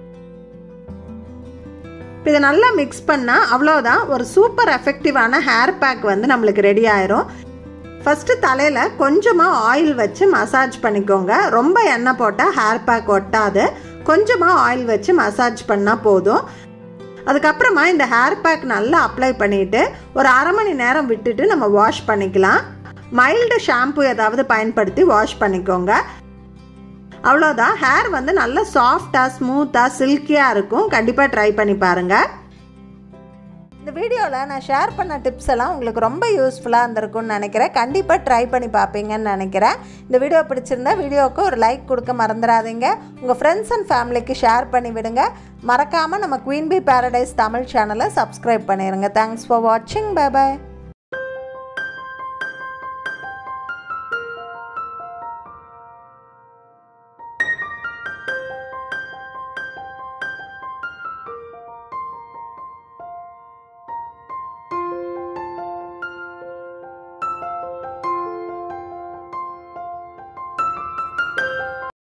இப்போ இதை நல்லா மிக்ஸ் பண்ணால் அவ்வளோதான் ஒரு சூப்பர் எஃபெக்டிவான ஹேர் பேக் வந்து நம்மளுக்கு ரெடி ஆயிரும் ஃபஸ்ட்டு தலையில் கொஞ்சமாக ஆயில் வச்சு மசாஜ் பண்ணிக்கோங்க ரொம்ப எண்ணெய் போட்டால் ஹேர் பேக் ஒட்டாது கொஞ்சமாக ஆயில் வச்சு மசாஜ் பண்ணால் போதும் அதுக்கப்புறமா இந்த ஹேர் பேக் நல்லா அப்ளை பண்ணிவிட்டு ஒரு அரை மணி நேரம் விட்டுட்டு நம்ம வாஷ் பண்ணிக்கலாம் மைல்டு ஷாம்பு ஏதாவது பயன்படுத்தி வாஷ் பண்ணிக்கோங்க அவ்வளோதான் ஹேர் வந்து நல்லா சாஃப்டாக ஸ்மூத்தாக சில்கியாக இருக்கும் கண்டிப்பாக ட்ரை பண்ணி பாருங்கள் இந்த வீடியோவில் நான் ஷேர் பண்ண டிப்ஸ் எல்லாம் உங்களுக்கு ரொம்ப யூஸ்ஃபுல்லாக இருந்திருக்கும்னு நினைக்கிறேன் கண்டிப்பாக ட்ரை பண்ணி பார்ப்பீங்கன்னு நினைக்கிறேன் இந்த வீடியோ பிடிச்சிருந்தா வீடியோவுக்கு ஒரு லைக் கொடுக்க மறந்துடாதீங்க உங்கள் ஃப்ரெண்ட்ஸ் அண்ட் ஃபேமிலிக்கு ஷேர் பண்ணி விடுங்க மறக்காமல் நம்ம குவீன் பி பேரடைஸ் தமிழ் சேனலை சப்ஸ்கிரைப் பண்ணிடுங்க தேங்க்ஸ் ஃபார் வாட்சிங் பை பாய்